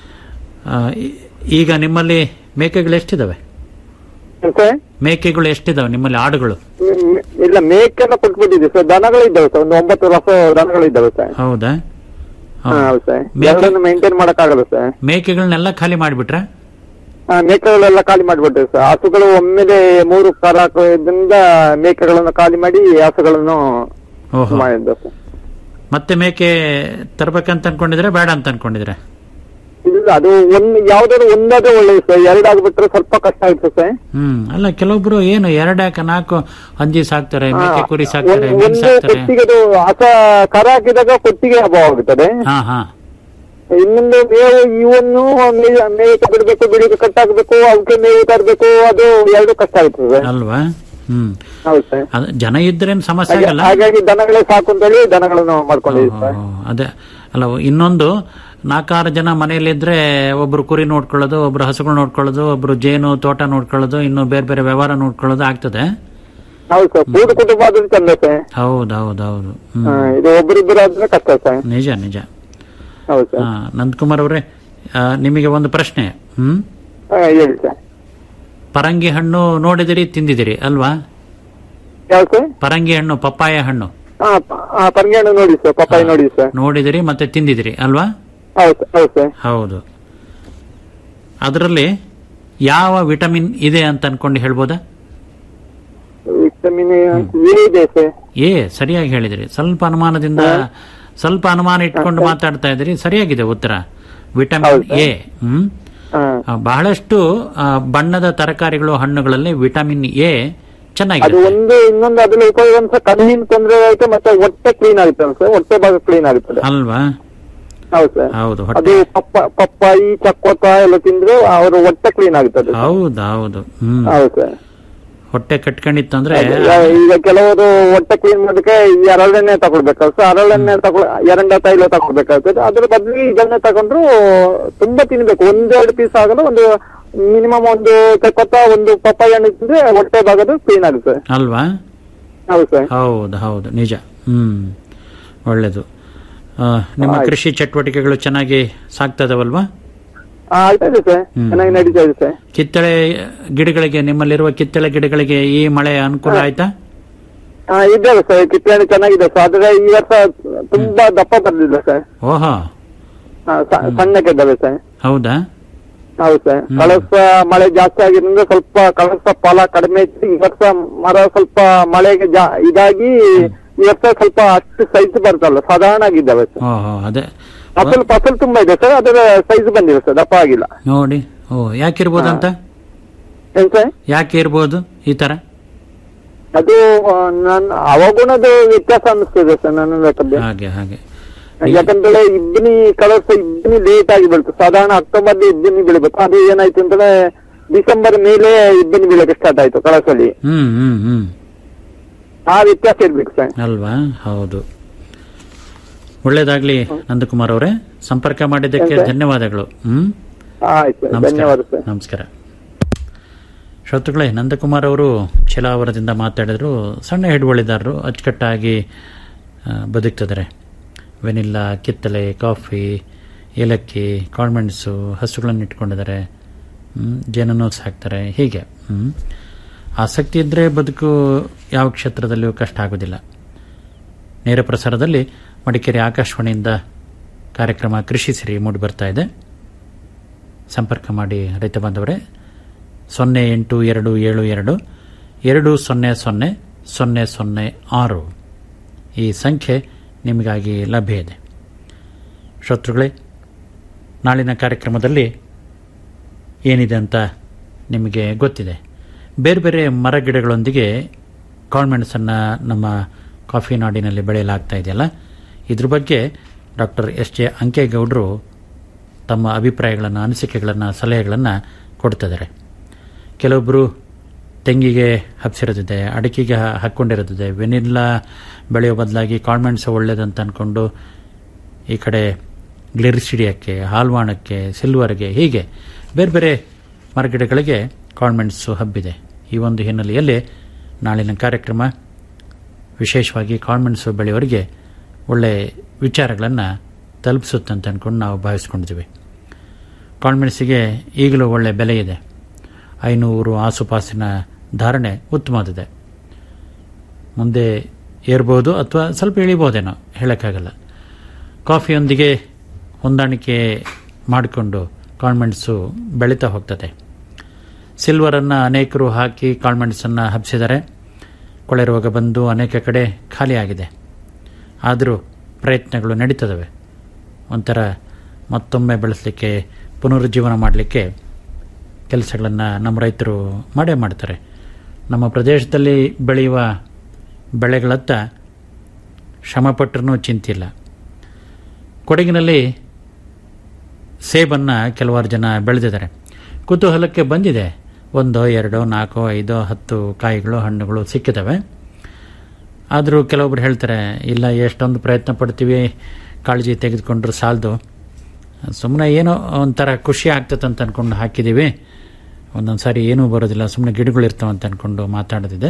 ಆ, ಈ- ಈಗ ನಿಮ್ಮಲ್ಲಿ ಮೇಕೆಗಳು ಎಷ್ಟಿದಾವೆ ಏನ್ ಸರ್ ಮೇಕೆಗಳು ಎಷ್ಟಿದಾವೆ ನಿಮ್ಮಲ್ಲಿ ಆಡುಗಳು ಮ್- ಮ್- ಇಲ್ಲ ಮೇಕೆಲ್ಲ ಕೊಟ್ಬಿಟ್ಟಿದೆ ಸರ್ ದನಗಳು ಇದ್ದಾವೆ ಸರ್ ಒಂದು ಒಂಬತ್ತು ರಸ ದನಗಳು ಇದ್ದಾವೆ ಸರ್ ಹೌದಾ ಹಾ, ಹೌದು. ಹೌದು ಸರ್ ಮೇಕೆ- ಎರಡನ್ನು ಮೇಂಟೈನ್ ಮಾಡಕ್ಕಾಗಲ್ಲ ಸರ್ ಮೇಕೆಗಳನ್ನೆಲ್ಲ ಖಾಲಿ ಮಾಡಿಬಿಟ್ರ ಹಾ, ಮೇಕೆಗಳೆಲ್ಲ ಖಾಲಿ ಮಾಡಿಬಿಟ್ಟೆ ಸರ್ ಹಸುಗಳು ಒಮ್ಮೆಲೆ ಮೂರು ಕರ ಹಾಕೋದ್ರಿಂದ ಮೇಕೆಗಳನ್ನು ಖಾಲಿ ಮಾಡಿ ಹಸುಗಳನ್ನು ಓಹೋ ಮಾಡಿದ್ದೆ ಸರ್ ಮತ್ತೆ ಮೇಕೆ ತರ್ಬೇಕಂತ ಅನ್ಕೊಂಡಿದ್ರೆ ಬೇಡ ಅಂತ ಅನ್ಕೊಂಡಿದ್ರೆ ಇಲ್ಲ ಅದು ಒಂದ್ ಯಾವ್ದಾದ್ರು ಒಂದಾದ್ರೆ ಒಳ್ಳೇದು ಸರ್ ಎರಡಾಗ್ಬಿಟ್ರೆ ಸ್ವಲ್ಪ ಕಷ್ಟ ಆಯ್ತು ಸರ್ ಹ್ಮ್ ಅಲ್ಲ ಕೆಲವೊಬ್ರು ಏನು ಎರಡ್ಯಾಕ ನಾಲ್ಕು ಹಂದಿ ಸಾಕ್ತಾರೆ ಹಾ, ಮೇಕೆ ಕುರಿ ಸಾಕ್ತಾರೆ ಒಂದ್- ಮೀನ್ ಒಂದು ಸಾಕ್ತಾರೆ ಕೊಟ್ಟಿಗೆ ಹಸ ಕರ ಹಾಕಿದಾಗ ಕೊಟ್ಟಿಗೆ ಅಭಾವ ಆಗುತ್ತದೆ ಹಾ ಹಾ ಇನ್ನೊಂದು ಮೇವು ಇವನ್ನು ಮೇ- ಮೇವು ಬಿಡಬೇಕು ಬಿಡಿಗೆ ಕಟ್ಟಾಕ್ಬೇಕು ಅವಕ್ಕೆ ಮೇವು ತರಬೇಕು ಅದು ಎರಡು ಕಷ್ಟ ಆಯ್ತದೆ ಸರ್ ಅಲ್ವಾ ಹ್ಮ್ ಹೌದು ಸರ್ ಅದ್ ಜನ ಇದ್ರೇನ್ ಸಮಸ್ಯೆ ಹಾಗೆ- ಆಗಲ್ಲ ಹಾಗಾಗಿ ದನಗಳೇ ಸಾಕು ಅಂತೇಳಿ ದನಗಳನ್ನು ಮಾಡ್ಕೊಂಡಿದ್ದೀವಿ ಸರ್ ಓಹೋ, ಅದೇ ಅಲ್ಲ ಇನ್ನೊಂದು ನಾಲ್ಕಾರು ಜನ ಮನೆಯಲ್ಲಿದ್ರೆ ಒಬ್ರು ಕುರಿ ನೋಡ್ಕೊಳ್ಳೋದು ಒಬ್ರು ಹಸುಗಳು ನೋಡ್ಕೊಳ್ಳೋದು ಒಬ್ರು ಜೇನು ತೋಟ ನೋಡ್ಕೊಳ್ಳೋದು ಇನ್ನು ಬೇರೆ ಬೇರೆ ವ್ಯವಹಾರ ನೋಡ್ಕೊಳ್ಳೋದು ಆಗ್ತದೆ ಹೌದು ಸರ್ ಕೂಡು ಕುಟುಂಬ ಆದ್ರೆ ಚಂದ ಸರ್ ಹೌದು ಹೌದು ಹೌದು ಹ್ಮ್ ಹಾ, ಇದು ಒಬ್ಬರಿಬ್ಬರು ಆದ್ರೆ ಕಷ್ಟ ಸರ್ ನಿಜ ನಿಜ ಹೌದು ಸರ್ ಹಾ ನಂದಕುಮಾರ್ ಅವರೇ ಆ, ನಿಮಗೆ ಒಂದು ಪ್ರಶ್ನೆ ಹ್ಮ್ ಹಾ, ಹೇಳಿ ಸರ್ ಪರಂಗಿ ಹಣ್ಣು ನೋಡಿದಿರಿ ತಿಂದಿದಿರಿ ಅಲ್ವಾ ಯಾವ ಸರ್ ಪರಂಗಿ ಹಣ್ಣು ಪಪ್ಪಾಯ ಹಣ್ಣು ಹಾ ಪ- ಹಾ ಪರಂಗಿ ಹಣ್ಣು ನೋಡಿ ಸರ್ ಪಪ್ಪಾಯಿ ನೋಡಿ ಸರ್ ನೋಡಿದಿರಿ ಮತ್ತೆ ತಿಂದಿದಿರಿ ಅಲ್ವಾ ಹೌದು ಸರ್ ಹೌದು ಸರ್ ಹೌದು ಅದರಲ್ಲಿ ಯಾವ ವಿಟಮಿನ್ ಇದೆ ಅಂತ ಅನ್ಕೊಂಡು ಹೇಳ್ಬೋದಾ ವಿಟಮಿನ್ ಎ ಇದೆ ಸರ್ ಏ ಸರಿಯಾಗಿ ಹೇಳಿದಿರಿ ಸ್ವಲ್ಪ ಅನುಮಾನದಿಂದ ಸ್ವಲ್ಪ ಅನುಮಾನ ಇಟ್ಕೊಂಡು ಮಾತಾಡ್ತಾ ಇದ್ದೀರಿ ಸರಿಯಾಗಿದೆ ಉತ್ತರ ವಿಟಮಿನ್ ಹೌದಾ? ಎ ಹ್ಮ್ ಹಾ ಆ, ಬಹಳಷ್ಟು ಆ, ಬಣ್ಣದ ತರಕಾರಿಗಳು ಹಣ್ಣುಗಳಲ್ಲಿ ವಿಟಮಿನ್ ಎ ಅದು ಚೆನ್ನಾಗಿದೆ ಒಂದು ಇನ್ನೊಂದು ಅದ್ರಲ್ಲಿ ಉಪಯೋಗ ಅಂತ ಕಣ್ಣಿನ ತೊಂದರೆ ಆಯ್ತು ಮತ್ತೆ ಹೊಟ್ಟೆ ಕ್ಲೀನ್ ಆಗುತ್ತೆ ಸರ್ ಹೊಟ್ಟೆ ಭಾಗ ಕ್ಲೀನ್ ಆಗುತ್ತದೆ ಅಲ್ವಾ ಹೌದು ಸರ್ ಹೌದು ಅದು ಹೊಟ್ಟೆ ಪಪ್ಪ ಪಪ್ಪಾಯಿ ಚಕ್ಕೋತ ಎಲ್ಲ ತಿಂದ್ರೆ ಅವ್ರ ಹೊಟ್ಟೆ ಕ್ಲೀನ್ ಆಗುತ್ತದೆ ಸರ್. ಹೌದು ಹೌದು ಹ್ಮ್ ಹೌದು ಸರ್ ಹೊಟ್ಟೆ ಕಟ್ಕೊಂಡಿತ್ತಂದ್ರೆ ಈಗ- ಈಗ ಕೆಲವರು ಹೊಟ್ಟೆ ಕ್ಲೀನ್ ಮಾಡೋದಕ್ಕೆ ಈ ಹರಳೆಣ್ಣೆ ತಗೊಳ್ಬೇಕಾಗ ಸರ್ ಹರಳೆಣ್ಣೆ ತಗೊಳ್ ಎರಂಡ ತೈಲ ತಗೊಳ್ಬೇಕಾಗ್ತದೆ ಅದ್ರ ಬದಲು ಇದನ್ನೇ ತಗೊಂಡ್ರು ತುಂಬಾ ತಿನ್ಬೇಕು ಒಂದೆರಡು ಪೀಸ್ ಆಗಲ್ಲ ಒಂದು ಮಿನಿಮಮ್ ಒಂದು ಚಕ್ಕೋತ ಒಂದು ಪಪ್ಪಾಯಿ ಹಣ್ಣು ತಿಂದ್ರೆ ಹೊಟ್ಟೆ ಭಾಗದ ಕ್ಲೀನ್ ಆಗುತ್ತೆ ಅಲ್ವಾ ಹೌದು ಸರ್ ಹೌದು ಹೌದು ನಿಜ ಹ್ಮ್ ಒಳ್ಳೇದು ಆ, ನಿಮ್ಮ ಆಯ್ತು. ಕೃಷಿ ಚಟುವಟಿಕೆಗಳು ಚೆನ್ನಾಗಿ ಸಾಗ್ತಾ ಇದಾವಲ್ವಾ ಹಾ ಆಯ್ತಾ ಇದೆ ಸರ್ ಹ್ಮ್. ಚೆನ್ನಾಗಿ ನಡೀತಾ ಇದೆ ಸರ್ ಕಿತ್ತಳೆ ಗಿಡಗಳಿಗೆ ನಿಮ್ಮಲ್ಲಿರುವ ಕಿತ್ತಳೆ ಗಿಡಗಳಿಗೆ ಈ ಮಳೆ ಅನುಕೂಲ ಆಯ್ತಾ ಹಾ ಇದ್ದಾವೆ ಸರ್ ಕಿತ್ತಳೆ ಚೆನ್ನಾಗಿದೆ ಸರ್ ಆದ್ರೆ ಈ ವರ್ಷ ತುಂಬಾ ದಪ್ಪ ಬಂದಿಲ್ಲ ಸರ್ ಓಹೋ ಹಾ, ಸ- ಸಣ್ಣಕ್ಕೆ ಇದ್ದಾವೆ ಸರ್ ಹೌದಾ ಹೌದು ಸರ್ ಹ್ಮ್. ಕಳಸ ಮಳೆ ಜಾಸ್ತಿ ಆಗಿದ್ರಿಂದ ಸ್ವಲ್ಪ ಕಳಸ ಫಲ ಕಡಿಮೆ ಇತ್ತು ಈ ವರ್ಷ ಮರ ಸ್ವಲ್ಪ ಮಳೆಗೆ ಜಾ ಇದಾಗಿ ಈ ವರ್ಷ ಸ್ವಲ್ಪ ಅಷ್ಟು ಸೈಜ್ ಬರ್ತಲ್ಲ ಸಾಧಾರಣ ಆಗಿದ್ದಾವೆ ಸರ್ ಓಹೋ ಅದೇ ಫಸಲ್ ಫಸಲ್ ತುಂಬಾ ಇದೆ ಸರ್ ಅದರ ಸೈಜ್ ಬಂದಿದೆ ಸರ್ ದಪ್ಪ ಆಗಿಲ್ಲ ನೋಡಿ ಓ ಯಾಕಿರ್ಬೋದಂತ ಏನ್ ಸರ್ ಯಾಕೆ ಇರ್ಬೋದು ಈ ತರ ಅದು ಆ, ನನ್ ಅವಗುಣದ ವ್ಯತ್ಯಾಸ ಅನಿಸ್ತದೆ ಸರ್ ನನ್ನ ಲೆಕ್ಕದಲ್ಲಿ ಹಾಗೆ ಹಾಗೆ ಯಾಕಂದ್ರೆ ಇಬ್ಬನಿ ಕಳಸ ಇಬ್ಬನಿ ಲೇಟ್ ಆಗಿ ಬೆಳಿತು ಸಾಧಾರಣ ಅಕ್ಟೋಬರ್ ಇಬ್ಬನಿ ಬೆಳಿಬೇಕು ಅದು ಏನಾಯ್ತು ಅಂತಂದ್ರೆ ಡಿಸೆಂಬರ್ ಮೇಲೆ ಇಬ್ಬನಿ ಬೀಳಕ್ಕೆ ಸ್ಟಾರ್ಟ್ ಆಯ್ತು ಕಳಸಲ್ಲಿ ಹ್ಮ್ ಹ್ಮ್ ಹ್ಮ್ ಆ ವ್ಯತ್ಯಾಸ ಇರ್ಬೇಕು ಸರ್ ಅಲ್ವಾ ಹೌದು ಒಳ್ಳೇದಾಗ್ಲಿ ನಂದಕುಮಾರ್ ಅವರೇ ಸಂಪರ್ಕ ಮಾಡಿದ್ದಕ್ಕೆ Okay. ಧನ್ಯವಾದಗಳು ಹ್ಮ್ ಆಯ್ತು ಸರ್ ನಮಸ್ಕಾರ ಧನ್ಯವಾದ ಸರ್ ನಮಸ್ಕಾರ ಶ್ರೋತೃಗಳೇ ನಂದಕುಮಾರ್ ಅವರು ಚಲಾವರದಿಂದ ಮಾತಾಡಿದ್ರು ಸಣ್ಣ ಹಿಡುವಳಿದಾರರು ಅಚ್ಚುಕಟ್ಟಾಗಿ ಆ, ಬದುಕ್ತಿದ್ದಾರೆ ವೆನಿಲ್ಲಾ ಕಿತ್ತಳೆ ಕಾಫಿ ಏಲಕ್ಕಿ ಕಾಳ್ಮೆಣಸು ಹಸುಗಳನ್ನು ಇಟ್ಕೊಂಡಿದ್ದಾರೆ ಹ್ಮ್, ಜೇನನ್ನು ಸಾಕ್ತಾರೆ ಹೀಗೆ ಹ್ಮ್. ಆಸಕ್ತಿ ಇದ್ದರೆ ಬದುಕು ಯಾವ ಕ್ಷೇತ್ರದಲ್ಲಿಯೂ ಕಷ್ಟ ಆಗೋದಿಲ್ಲ ನೇರ ಪ್ರಸಾರದಲ್ಲಿ ಮಡಿಕೇರಿ ಆಕಾಶವಾಣಿಯಿಂದ ಕಾರ್ಯಕ್ರಮ ಕೃಷಿ ಸಿರಿ ಮೂಡಿ ಬರ್ತಾ ಇದೆ ಸಂಪರ್ಕ ಮಾಡಿ ರೈತ ಬಾಂಧವರೇ ಸೊನ್ನೆ ಎಂಟು ಎರಡು ಏಳು ಎರಡು ಎರಡು ಸೊನ್ನೆ ಸೊನ್ನೆ ಸೊನ್ನೆ ಸೊನ್ನೆ ಆರು ಈ ಸಂಖ್ಯೆ ನಿಮಗಾಗಿ ಲಭ್ಯ ಇದೆ ಶ್ರೋತೃಗಳೇ ನಾಳಿನ ಕಾರ್ಯಕ್ರಮದಲ್ಲಿ ಏನಿದೆ ಅಂತ ನಿಮಗೆ ಗೊತ್ತಿದೆ ಬೇರೆ ಬೇರೆ ಮರಗಿಡಗಳೊಂದಿಗೆ ಕಾಳ್ಮೆಣಸನ್ನು ನಮ್ಮ ಕಾಫಿ ನಾಡಿನಲ್ಲಿ ಬೆಳೆಯಲಾಗ್ತಾ ಇದೆಯಲ್ಲ ಇದ್ರ ಬಗ್ಗೆ ಡಾಕ್ಟರ್ ಎಸ್ ಜೆ ಅಂಕೇಗೌಡರು ತಮ್ಮ ಅಭಿಪ್ರಾಯಗಳನ್ನು ಅನಿಸಿಕೆಗಳನ್ನು ಸಲಹೆಗಳನ್ನು ಕೊಡ್ತಿದ್ದಾರೆ ಕೆಲವೊಬ್ಬರು ತೆಂಗಿಗೆ ಹಬ್ಸಿರೋದಿದೆ ಅಡಿಕೆಗೆ ಹ- ಹಾಕ್ಕೊಂಡಿರೋದಿದೆ ವೆನಿಲ್ಲಾ ಬೆಳೆಯೋ ಬದಲಾಗಿ ಕಾಳ್ಮೆಣಸು ಒಳ್ಳೇದಂತ ಅಂದ್ಕೊಂಡು ಈ ಕಡೆ ಗ್ಲಿರಿಸಿಡಿಯಕ್ಕೆ ಹಾಲ್ವಾಣಕ್ಕೆ ಸಿಲ್ವರ್ಗೆ ಹೀಗೆ ಬೇರೆ ಬೇರೆ ಮರಗಿಡಗಳಿಗೆ ಕಾಳ್ಮೆಣಸು ಹಬ್ಬಿದೆ ಈ ಒಂದು ಹಿನ್ನೆಲೆಯಲ್ಲಿ ನಾಳಿನ ಕಾರ್ಯಕ್ರಮ ವಿಶೇಷವಾಗಿ ಕಾಳ್ಮೆಣಸು ಬೆಳೆಯೋರಿಗೆ ಒಳ್ಳೆ ವಿಚಾರಗಳನ್ನು ತಲುಪಿಸುತ್ತಂತ ಅಂದ್ಕೊಂಡು ನಾವು ಭಾವಿಸ್ಕೊಂಡಿದ್ದೀವಿ ಕಾಳ್ಮೆಣಸಿಗೆ ಈಗಲೂ ಒಳ್ಳೆ ಬೆಲೆ ಇದೆ ಐನೂರು ಆಸುಪಾಸಿನ ಧಾರಣೆ ಉತ್ತಮವಾದಿದೆ ಮುಂದೆ ಏರ್ಬೋದು ಅಥವಾ ಸ್ವಲ್ಪ ಇಳಿಬೋದೇನೋ ಹೇಳೋಕ್ಕಾಗಲ್ಲ ಕಾಫಿಯೊಂದಿಗೆ ಹೊಂದಾಣಿಕೆ ಮಾಡಿಕೊಂಡು ಕಾಳ್ಮೆಣಸು ಬೆಳೀತಾ ಹೋಗ್ತದೆ ಸಿಲ್ವರನ್ನು ಅನೇಕರು ಹಾಕಿ ಕಾಳ್ಮೆಣಸನ್ನು ಹಬ್ಬಿಸಿದರೆ ಕೊಳೆ ರೋಗ ಬಂದು ಅನೇಕ ಕಡೆ ಖಾಲಿಯಾಗಿದೆ ಆದರೂ ಪ್ರಯತ್ನಗಳು ನಡೀತದವೆ ಒಂಥರ ಮತ್ತೊಮ್ಮೆ ಬೆಳೆಸಲಿಕ್ಕೆ ಪುನರುಜ್ಜೀವನ ಮಾಡಲಿಕ್ಕೆ ಕೆಲಸಗಳನ್ನು ನಮ್ಮ ರೈತರು ಮಾಡೇ ಮಾಡ್ತಾರೆ ನಮ್ಮ ಪ್ರದೇಶದಲ್ಲಿ ಬೆಳೆಯುವ ಬೆಳೆಗಳತ್ತ ಶ್ರಮಪಟ್ಟರೂ ಚಿಂತಿಲ್ಲ ಕೊಡಗಿನಲ್ಲಿ ಸೇಬನ್ನು ಕೆಲವಾರು ಜನ ಬೆಳೆದಿದ್ದಾರೆ ಕುತೂಹಲಕ್ಕೆ ಬಂದಿದೆ ಒಂದೋ ಎರಡೋ ನಾಲ್ಕೋ ಐದೋ ಹತ್ತು ಕಾಯಿಗಳು ಹಣ್ಣುಗಳು ಸಿಕ್ಕಿದ್ದಾವೆ ಆದರೂ ಕೆಲವೊಬ್ರು ಹೇಳ್ತಾರೆ ಇಲ್ಲ ಎಷ್ಟೊಂದು ಪ್ರಯತ್ನ ಪಡ್ತೀವಿ ಕಾಳಜಿ ತೆಗೆದುಕೊಂಡ್ರು ಸಾಲದು ಸುಮ್ಮನೆ ಏನೋ ಒಂಥರ ಖುಷಿ ಆಗ್ತದೆ ಅಂತ ಅಂದ್ಕೊಂಡು ಹಾಕಿದ್ದೀವಿ ಒಂದೊಂದು ಸಾರಿ ಏನೂ ಬರೋದಿಲ್ಲ ಸುಮ್ಮನೆ ಗಿಡಗಳು ಇರ್ತಾವೆ ಅಂತ ಅಂದ್ಕೊಂಡು ಮಾತಾಡೋದಿದೆ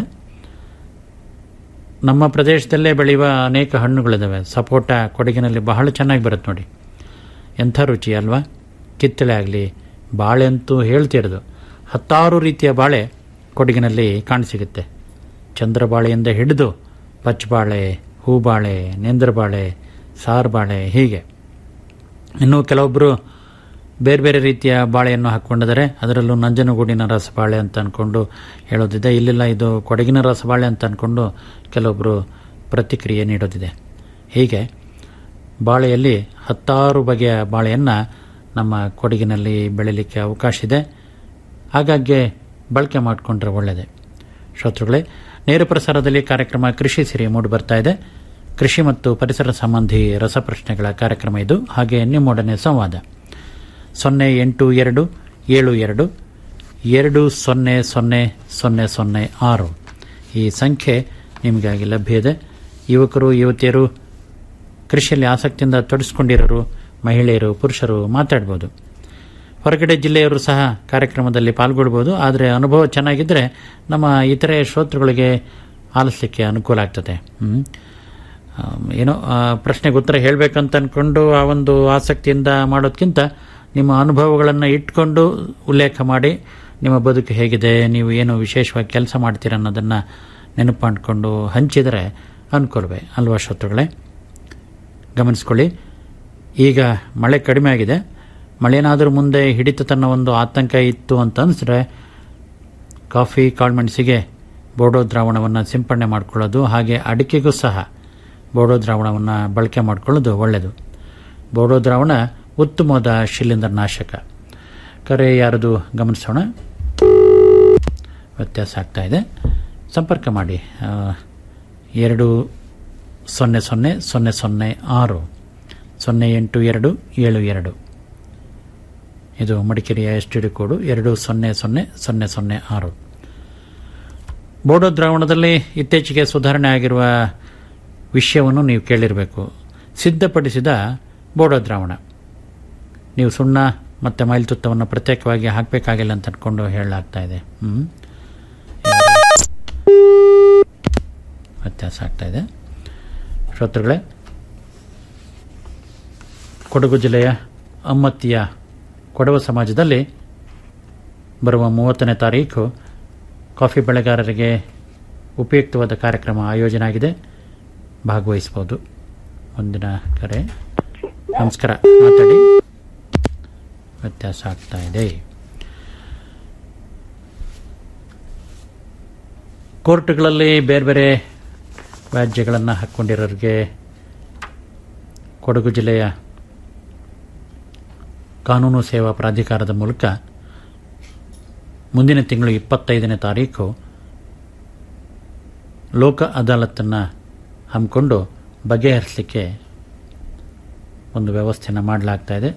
ನಮ್ಮ ಪ್ರದೇಶದಲ್ಲೇ ಬೆಳೆಯುವ ಅನೇಕ ಹಣ್ಣುಗಳಿದ್ದಾವೆ ಸಪೋಟ ಕೊಡಗಿನಲ್ಲಿ ಬಹಳ ಚೆನ್ನಾಗಿ ಬರುತ್ತೆ ನೋಡಿ ಎಂಥ ರುಚಿ ಅಲ್ವಾ ಕಿತ್ತಳೆ ಆಗಲಿ ಬಾಳೆ ಅಂತೂ ಹೇಳ್ತಿರೋದು ಹತ್ತಾರು ರೀತಿಯ ಬಾಳೆ ಕೊಡಗಿನಲ್ಲಿ ಕಾಣಸಿಗುತ್ತೆ ಚಂದ್ರಬಾಳೆಯಿಂದ ಹಿಡಿದು ಪಚ್ಚಬಾಳೆ ಹೂಬಾಳೆ ನೇಂದ್ರಬಾಳೆ ಸಾರುಬಾಳೆ ಹೀಗೆ ಇನ್ನು ಕೆಲವೊಬ್ಬರು ಬೇರೆ ಬೇರೆ ರೀತಿಯ ಬಾಳೆಯನ್ನು ಹಾಕ್ಕೊಂಡಿದ್ದಾರೆ ಅದರಲ್ಲೂ ನಂಜನಗೂಡಿನ ರಸಬಾಳೆ ಅಂತ ಅಂದ್ಕೊಂಡು ಹೇಳೋದಿದೆ ಇಲ್ಲಿಲ್ಲ ಇದು ಕೊಡಗಿನ ರಸಬಾಳೆ ಅಂತ ಅಂದ್ಕೊಂಡು ಕೆಲವೊಬ್ಬರು ಪ್ರತಿಕ್ರಿಯೆ ನೀಡೋದಿದೆ ಹೀಗೆ ಬಾಳೆಯಲ್ಲಿ ಹತ್ತಾರು ಬಗೆಯ ಬಾಳೆಯನ್ನು ನಮ್ಮ ಕೊಡಗಿನಲ್ಲಿ ಬೆಳೀಲಿಕ್ಕೆ ಅವಕಾಶ ಇದೆ ಹಾಗಾಗಿ ಬಳಕೆ ಮಾಡಿಕೊಂಡ್ರೆ ಒಳ್ಳೆಯದೇ ಶ್ರೋತೃಗಳೇ ನೇರ ಪ್ರಸಾರದಲ್ಲಿ ಕಾರ್ಯಕ್ರಮ ಕೃಷಿ ಸಿರಿ ಮೂಡಿ ಬರ್ತಾ ಇದೆ ಕೃಷಿ ಮತ್ತು ಪರಿಸರ ಸಂಬಂಧಿ ರಸಪ್ರಶ್ನೆಗಳ ಕಾರ್ಯಕ್ರಮ ಇದು ಹಾಗೆ ನಿಮ್ಮೊಡನೆ ಸಂವಾದ ಸೊನ್ನೆ ಎಂಟು ಎರಡು ಏಳು ಎರಡು ಎರಡು ಸೊನ್ನೆ ಸೊನ್ನೆ ಸೊನ್ನೆ ಸೊನ್ನೆ ಆರು ಈ ಸಂಖ್ಯೆ ನಿಮಗಾಗಿ ಲಭ್ಯ ಇದೆ ಯುವಕರು ಯುವತಿಯರು ಕೃಷಿಯಲ್ಲಿ ಆಸಕ್ತಿಯಿಂದ ತೊಡಗಿಸ್ಕೊಂಡಿರೋರು ಮಹಿಳೆಯರು ಪುರುಷರು ಮಾತಾಡ್ಬೋದು ಹೊರಗಡೆ ಜಿಲ್ಲೆಯವರು ಸಹ ಕಾರ್ಯಕ್ರಮದಲ್ಲಿ ಪಾಲ್ಗೊಳ್ಬೋದು ಆದರೆ ಅನುಭವ ಚೆನ್ನಾಗಿದ್ದರೆ ನಮ್ಮ ಇತರೆ ಶ್ರೋತೃಗಳಿಗೆ ಆಲಿಸಲಿಕ್ಕೆ ಅನುಕೂಲ ಆಗ್ತದೆ ಹ್ಮ್. ಆಮ್, ಏನೋ ಆ, ಪ್ರಶ್ನೆಗೆ ಉತ್ತರ ಹೇಳಬೇಕಂತ ಅಂದ್ಕೊಂಡು ಆ ಒಂದು ಆಸಕ್ತಿಯಿಂದ ಮಾಡೋದಕ್ಕಿಂತ ನಿಮ್ಮ ಅನುಭವಗಳನ್ನು ಇಟ್ಕೊಂಡು ಉಲ್ಲೇಖ ಮಾಡಿ ನಿಮ್ಮ ಬದುಕು ಹೇಗಿದೆ ನೀವು ಏನು ವಿಶೇಷವಾಗಿ ಕೆಲಸ ಮಾಡ್ತೀರ ಅನ್ನೋದನ್ನು ನೆನಪು ಮಾಡಿಕೊಂಡು ಹಂಚಿದರೆ ಅನುಕೂಲವೇ ಅಲ್ವಾ ಶ್ರೋತೃಗಳೇ ಗಮನಿಸ್ಕೊಳ್ಳಿ ಈಗ ಮಳೆ ಕಡಿಮೆ ಆಗಿದೆ ಮಳೆನಾದರೂ ಮುಂದೆ ಹಿಡಿತ ತನ್ನ ಒಂದು ಆತಂಕ ಇತ್ತು ಅಂತ ಅನಿಸಿದ್ರೆ ಕಾಫಿ ಕಾಳುಮೆಣಸಿಗೆ ಬೋಡೋ ದ್ರಾವಣವನ್ನು ಸಿಂಪಡಣೆ ಮಾಡಿಕೊಳ್ಳೋದು ಹಾಗೆ ಅಡಿಕೆಗೂ ಸಹ ಬೋಡೋ ದ್ರಾವಣವನ್ನು ಬಳಕೆ ಮಾಡಿಕೊಳ್ಳೋದು ಒಳ್ಳೆಯದು ಬೋಡೋ ದ್ರಾವಣ ಉತ್ತಮವಾದ ಶಿಲೀಂಧ್ರ ನಾಶಕ ಕರೆ ಯಾರದು ಗಮನಿಸೋಣ ವ್ಯತ್ಯಾಸ ಆಗ್ತಾ ಇದೆ ಸಂಪರ್ಕ ಮಾಡಿ ಆ, ಎರಡು ಸೊನ್ನೆ ಸೊನ್ನೆ ಸೊನ್ನೆ ಸೊನ್ನೆ ಆರು ಸೊನ್ನೆ ಎಂಟು ಎರಡು ಏಳು ಎರಡು ಇದು ಮಡಿಕೇರಿಯ ಎಸ್ ಟಿ ಡಿ ಕೋಡು ಎರಡು ಸೊನ್ನೆ ಸೊನ್ನೆ ಸೊನ್ನೆ ಸೊನ್ನೆ ಆರು ಬೋಡೋ ದ್ರಾವಣದಲ್ಲಿ ಇತ್ತೀಚೆಗೆ ಸುಧಾರಣೆ ಆಗಿರುವ ವಿಷಯವನ್ನು ನೀವು ಕೇಳಿರಬೇಕು ಸಿದ್ಧಪಡಿಸಿದ ಬೋಡೋ ದ್ರಾವಣ ನೀವು ಸುಣ್ಣ ಮತ್ತು ಮೈಲ್ತುತ್ತವನ್ನು ಪ್ರತ್ಯೇಕವಾಗಿ ಹಾಕಬೇಕಾಗಿಲ್ಲ ಅಂತ ಅಂದ್ಕೊಂಡು ಹೇಳಲಾಗ್ತಾ ಇದೆ ಹ್ಮ್? ವ್ಯತ್ಯಾಸ ಆಗ್ತಾ ಇದೆ ಶ್ರೋತೃಗಳೇ ಕೊಡಗು ಜಿಲ್ಲೆಯ ಅಮ್ಮತ್ತಿಯ ಕೊಡವ ಸಮಾಜದಲ್ಲಿ ಬರುವ ಮೂವತ್ತನೇ ತಾರೀಕು ಕಾಫಿ ಬೆಳೆಗಾರರಿಗೆ ಉಪಯುಕ್ತವಾದ ಕಾರ್ಯಕ್ರಮ ಆಯೋಜನೆ ಆಗಿದೆ ಭಾಗವಹಿಸಬಹುದು ಮುಂದಿನ ಕರೆ ನಮಸ್ಕಾರ ಮಾತಾಡಿ ವ್ಯತ್ಯಾಸ ಆಗ್ತಾ ಇದೆ ಕೋರ್ಟ್ಗಳಲ್ಲಿ ಬೇರೆ ಬೇರೆ ವ್ಯಾಜ್ಯಗಳನ್ನು ಹಾಕ್ಕೊಂಡಿರೋರಿಗೆ ಕೊಡಗು ಜಿಲ್ಲೆಯ ಕಾನೂನು ಸೇವಾ ಪ್ರಾಧಿಕಾರದ ಮೂಲಕ ಮುಂದಿನ ತಿಂಗಳು ಇಪ್ಪತ್ತೈದನೇ ತಾರೀಕು ಲೋಕ ಅದಾಲತನ್ನು ಹಮ್ಮಿಕೊಂಡು ಬಗೆಹರಿಸಲಿಕ್ಕೆ ಒಂದು ವ್ಯವಸ್ಥೆಯನ್ನು ಮಾಡಲಾಗ್ತಾ ಇದೆ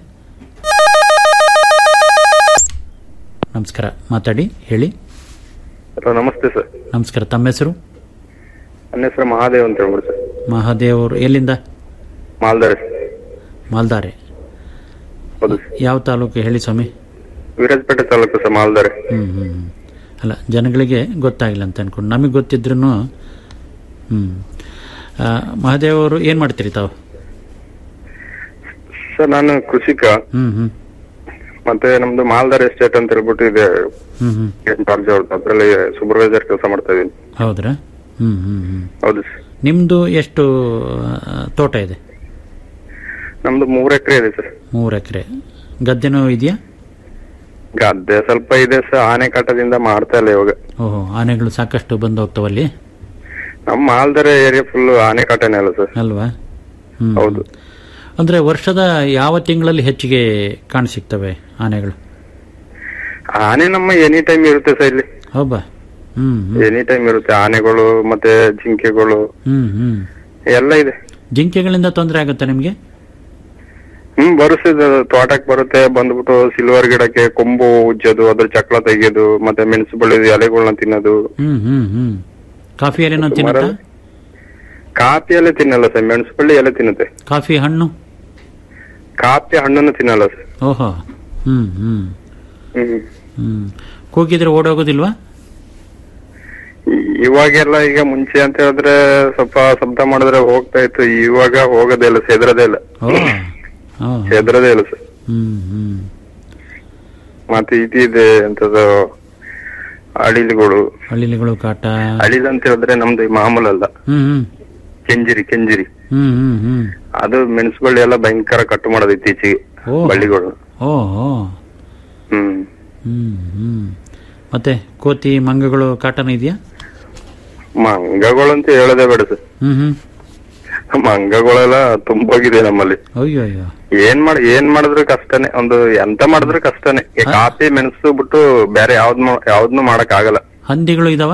ನಮಸ್ಕಾರ ಮಾತಾಡಿ ಹೇಳಿ ಹಲೋ ನಮಸ್ತೆ ಸರ್ ನಮಸ್ಕಾರ ತಮ್ಮ ಹೆಸರು ನನ್ನ ಹೆಸರು ಮಹಾದೇವ್ ಅಂತ ಹೇಳ್ಬಿಡಿ ಸರ್ ಮಹಾದೇವ್ ಅವರು ಎಲ್ಲಿಂದ ಮಾಲ್ದಾರೆ ಮಾಲ್ದಾರೆ ಹೌದು ಸರ್ ಯಾವ ತಾಲೂಕು ಹೇಳಿ ಸ್ವಾಮಿ ವಿರಾಜಪೇಟೆ ತಾಲೂಕು ಸರ್ ಮಾಲ್ದಾರೆ ಹ್ಮ್ ಹ್ಮ್ ಹ್ಮ್. ಅಲ್ಲ ಜನಗಳಿಗೆ ಗೊತ್ತಾಗಿಲ್ಲ ಅಂತ ಅನ್ಕೊಂಡು ನಮಗೆ ಗೊತ್ತಿದ್ರು ಹ್ಮ್ ಆ, ಮಹಾದೇವ್ ಅವರು ಏನ್ ಮಾಡ್ತೀರಿ ತಾವು ಸರ್ ನಾನು ಕೃಷಿಕ ಹ್ಮ್ ಹ್ಮ್ ಮತ್ತೆ ನಮ್ದು ಮಾಲ್ದಾರ್ ಎಸ್ಟೇಟ್ ಅಂತ ಹೇಳ್ಬಿಟ್ಟು ಇದೆ ಹ್ಮ್ ಹ್ಮ್ ಜಾರ್ಜ್ ಅವ್ರದ್ದು ಅದ್ರಲ್ಲಿ ಸೂಪರ್ವೈಸರ್ ಕೆಲಸ ಮಾಡ್ತಾ ಇದೀನಿ ಹೌದ್ರಾ ಹ್ಮ್ ಹ್ಮ್ ಹ್ಮ್ ಹೌದು ಸರ್ ನಿಮ್ದು ಎಷ್ಟು ಆ, ತೋಟ ಇದೆ ನಮ್ದು ಮೂರ್ ಎಕರೆ ಇದೆ ಸರ್ ಮೂರು ಎಕರೆ ಗದ್ದೆನೂ ಇದೆಯಾ ಗದ್ದೆ ಸ್ವಲ್ಪ ಇದೆ ಸರ್ ಆನೆ ಕಾಟದಿಂದ ಮಾಡ್ತಾ ಇಲ್ಲ ಇವಾಗ ಓಹೋ ಆನೆಗಳು ಸಾಕಷ್ಟು ಬಂದು ಹೋಗ್ತಾವಲ್ಲಿ ನಮ್ಮ ಮಾಲ್ದಾರೆ ಏರಿಯಾ ಫುಲ್ ಆನೆ ಕಾಟನೇ ಅಲ್ಲ ಸರ್ ಅಲ್ವಾ ಹ್ಮ್ ಹೌದು ಅಂದ್ರೆ ವರ್ಷದ ಯಾವ ತಿಂಗಳಲ್ಲಿ ಹೆಚ್ಚಿಗೆ ಕಾಣಸಿಗ್ತವೆ ಆನೆಗಳು ಆನೆ ನಮ್ಮ ಎನಿ ಟೈಮ್ ಇರುತ್ತೆ ಸರ್ ಇಲ್ಲಿ ಹೌದಾ ಹ್ಮ್ ಹ್ಮ್. ಎನಿ ಟೈಮ್ ಇರುತ್ತೆ ಆನೆಗಳು ಮತ್ತೆ ಜಿಂಕೆಗಳು ಹ್ಮ್ ಹ್ಮ್ ಎಲ್ಲ ಇದೆ ಜಿಂಕೆಗಳಿಂದ ತೊಂದರೆ ಆಗುತ್ತಾ ನಿಮ್ಗೆ ಹ್ಮ್ ಬರುತ್ತೆ ಇದು ತೋಟಕ್ಕೆ ಬರುತ್ತೆ ಬಂದ್ಬಿಟ್ಟು ಸಿಲ್ವರ್ ಗಿಡಕ್ಕೆ ಕೊಂಬು ಉಜ್ಜೋದು ಅದ್ರ ಚಕ್ಳ ತೆಗಿಯೋದು ಮತ್ತೆ ಮೆಣಸು ಬಳ್ಳಿದು ಎಲೆಗಳನ್ನ ತಿನ್ನೋದು ಹ್ಮ್ ಹ್ಮ್ ಹ್ಮ್ ಕಾಫಿ ಎಲೆನೂ ತಿನ್ನುತ್ತಾ ಮರ- ಕಾಫಿ ಎಲೆ ತಿನ್ನಲ್ಲ ಸರ್ ಮೆಣಸು ಬಳ್ಳಿ ಎಲೆ ತಿನ್ನುತ್ತೆ ಕಾಫಿ ಹಣ್ಣು ಕಾಫಿ ಹಣ್ಣನ್ನು ತಿನ್ನಲ್ಲ ಸರ್ ಓಹೋ ಹ್ಮ್ ಹ್ಮ್ ಹ್ಮ್ ಹ್ಮ್ ಕೂಗಿದ್ರೆ ಓಡೋಗೋದಿಲ್ವಾ ಇ- ಇವಾಗೆಲ್ಲ ಈಗ ಮುಂಚೆ ಅಂತ ಹೇಳಿದ್ರೆ ಸ್ವಲ್ಪ ಶಬ್ದ ಮಾಡಿದ್ರೆ ಹೋಗ್ತಾ ಇತ್ತು ಇವಾಗ ಹೋಗೋದೇ ಇಲ್ಲ ಸೆದ್ರದೇ ಇಲ್ಲ ಓ ಓ. ಸೆದ್ರದೇ ಇಲ್ಲ ಸರ್ ಹ್ಮ್ ಹ್ಮ್ ಮತ್ತೆ ಇದಿದೆ ಎಂತದು ಅಳಿಲುಗಳು ಹಳ್ಳಿಗಳು ಕಾಟ ಅಳಿಲು ಅಂತ ಹೇಳಿದ್ರೆ ನಮ್ದು ಈ ಮಾಮೂಲಲ್ಲ ಹ್ಮ್ ಹ್ಮ್ ಕೆಂಜಿರಿ ಕೆಂಜಿರಿ ಹ್ಮ್ ಹ್ಮ್ ಹ್ಮ್ ಅದು ಮೆಣಸು ಬಳ್ಳಿ ಎಲ್ಲ ಭಯಂಕರ ಕಟ್ಟು ಮಾಡೋದು ಇತ್ತೀಚೆಗೆ ಓ. ಬಳ್ಳಿಗಳು ಓ ಓ ಹ್ಮ್ ಹ್ಮ್ ಹ್ಮ್ ಮತ್ತೆ ಕೋತಿ ಮಂಗಗಳು ಕಾಟನ ಇದೆಯಾ ಮಂಗಗಳು ಅಂತ ಹೇಳೋದೇ ಬೇಡ ಸರ್ ಹ್ಮ್ ಹ್ಮ್ ಮಂಗಗಳೆಲ್ಲ ತುಂಬೋಗಿದೆ ನಮ್ಮಲ್ಲಿ ಅಯ್ಯೋ ಅಯ್ಯೋ ಏನ್ ಮಾಡ್ ಏನ್ ಮಾಡಿದ್ರು ಕಷ್ಟನೇ ಒಂದು ಎಂತ ಮಾಡಿದ್ರು ಕಷ್ಟನೇ ಈ ಕಾಫಿ ಮೆಣಸು ಬಿಟ್ಟು ಬೇರೆ ಯಾವ್ದ್ ಮಾ- ಯಾವ್ದ್ನು ಮಾಡಕ್ ಆಗಲ್ಲ ಹಂದಿಗಳು ಇದಾವ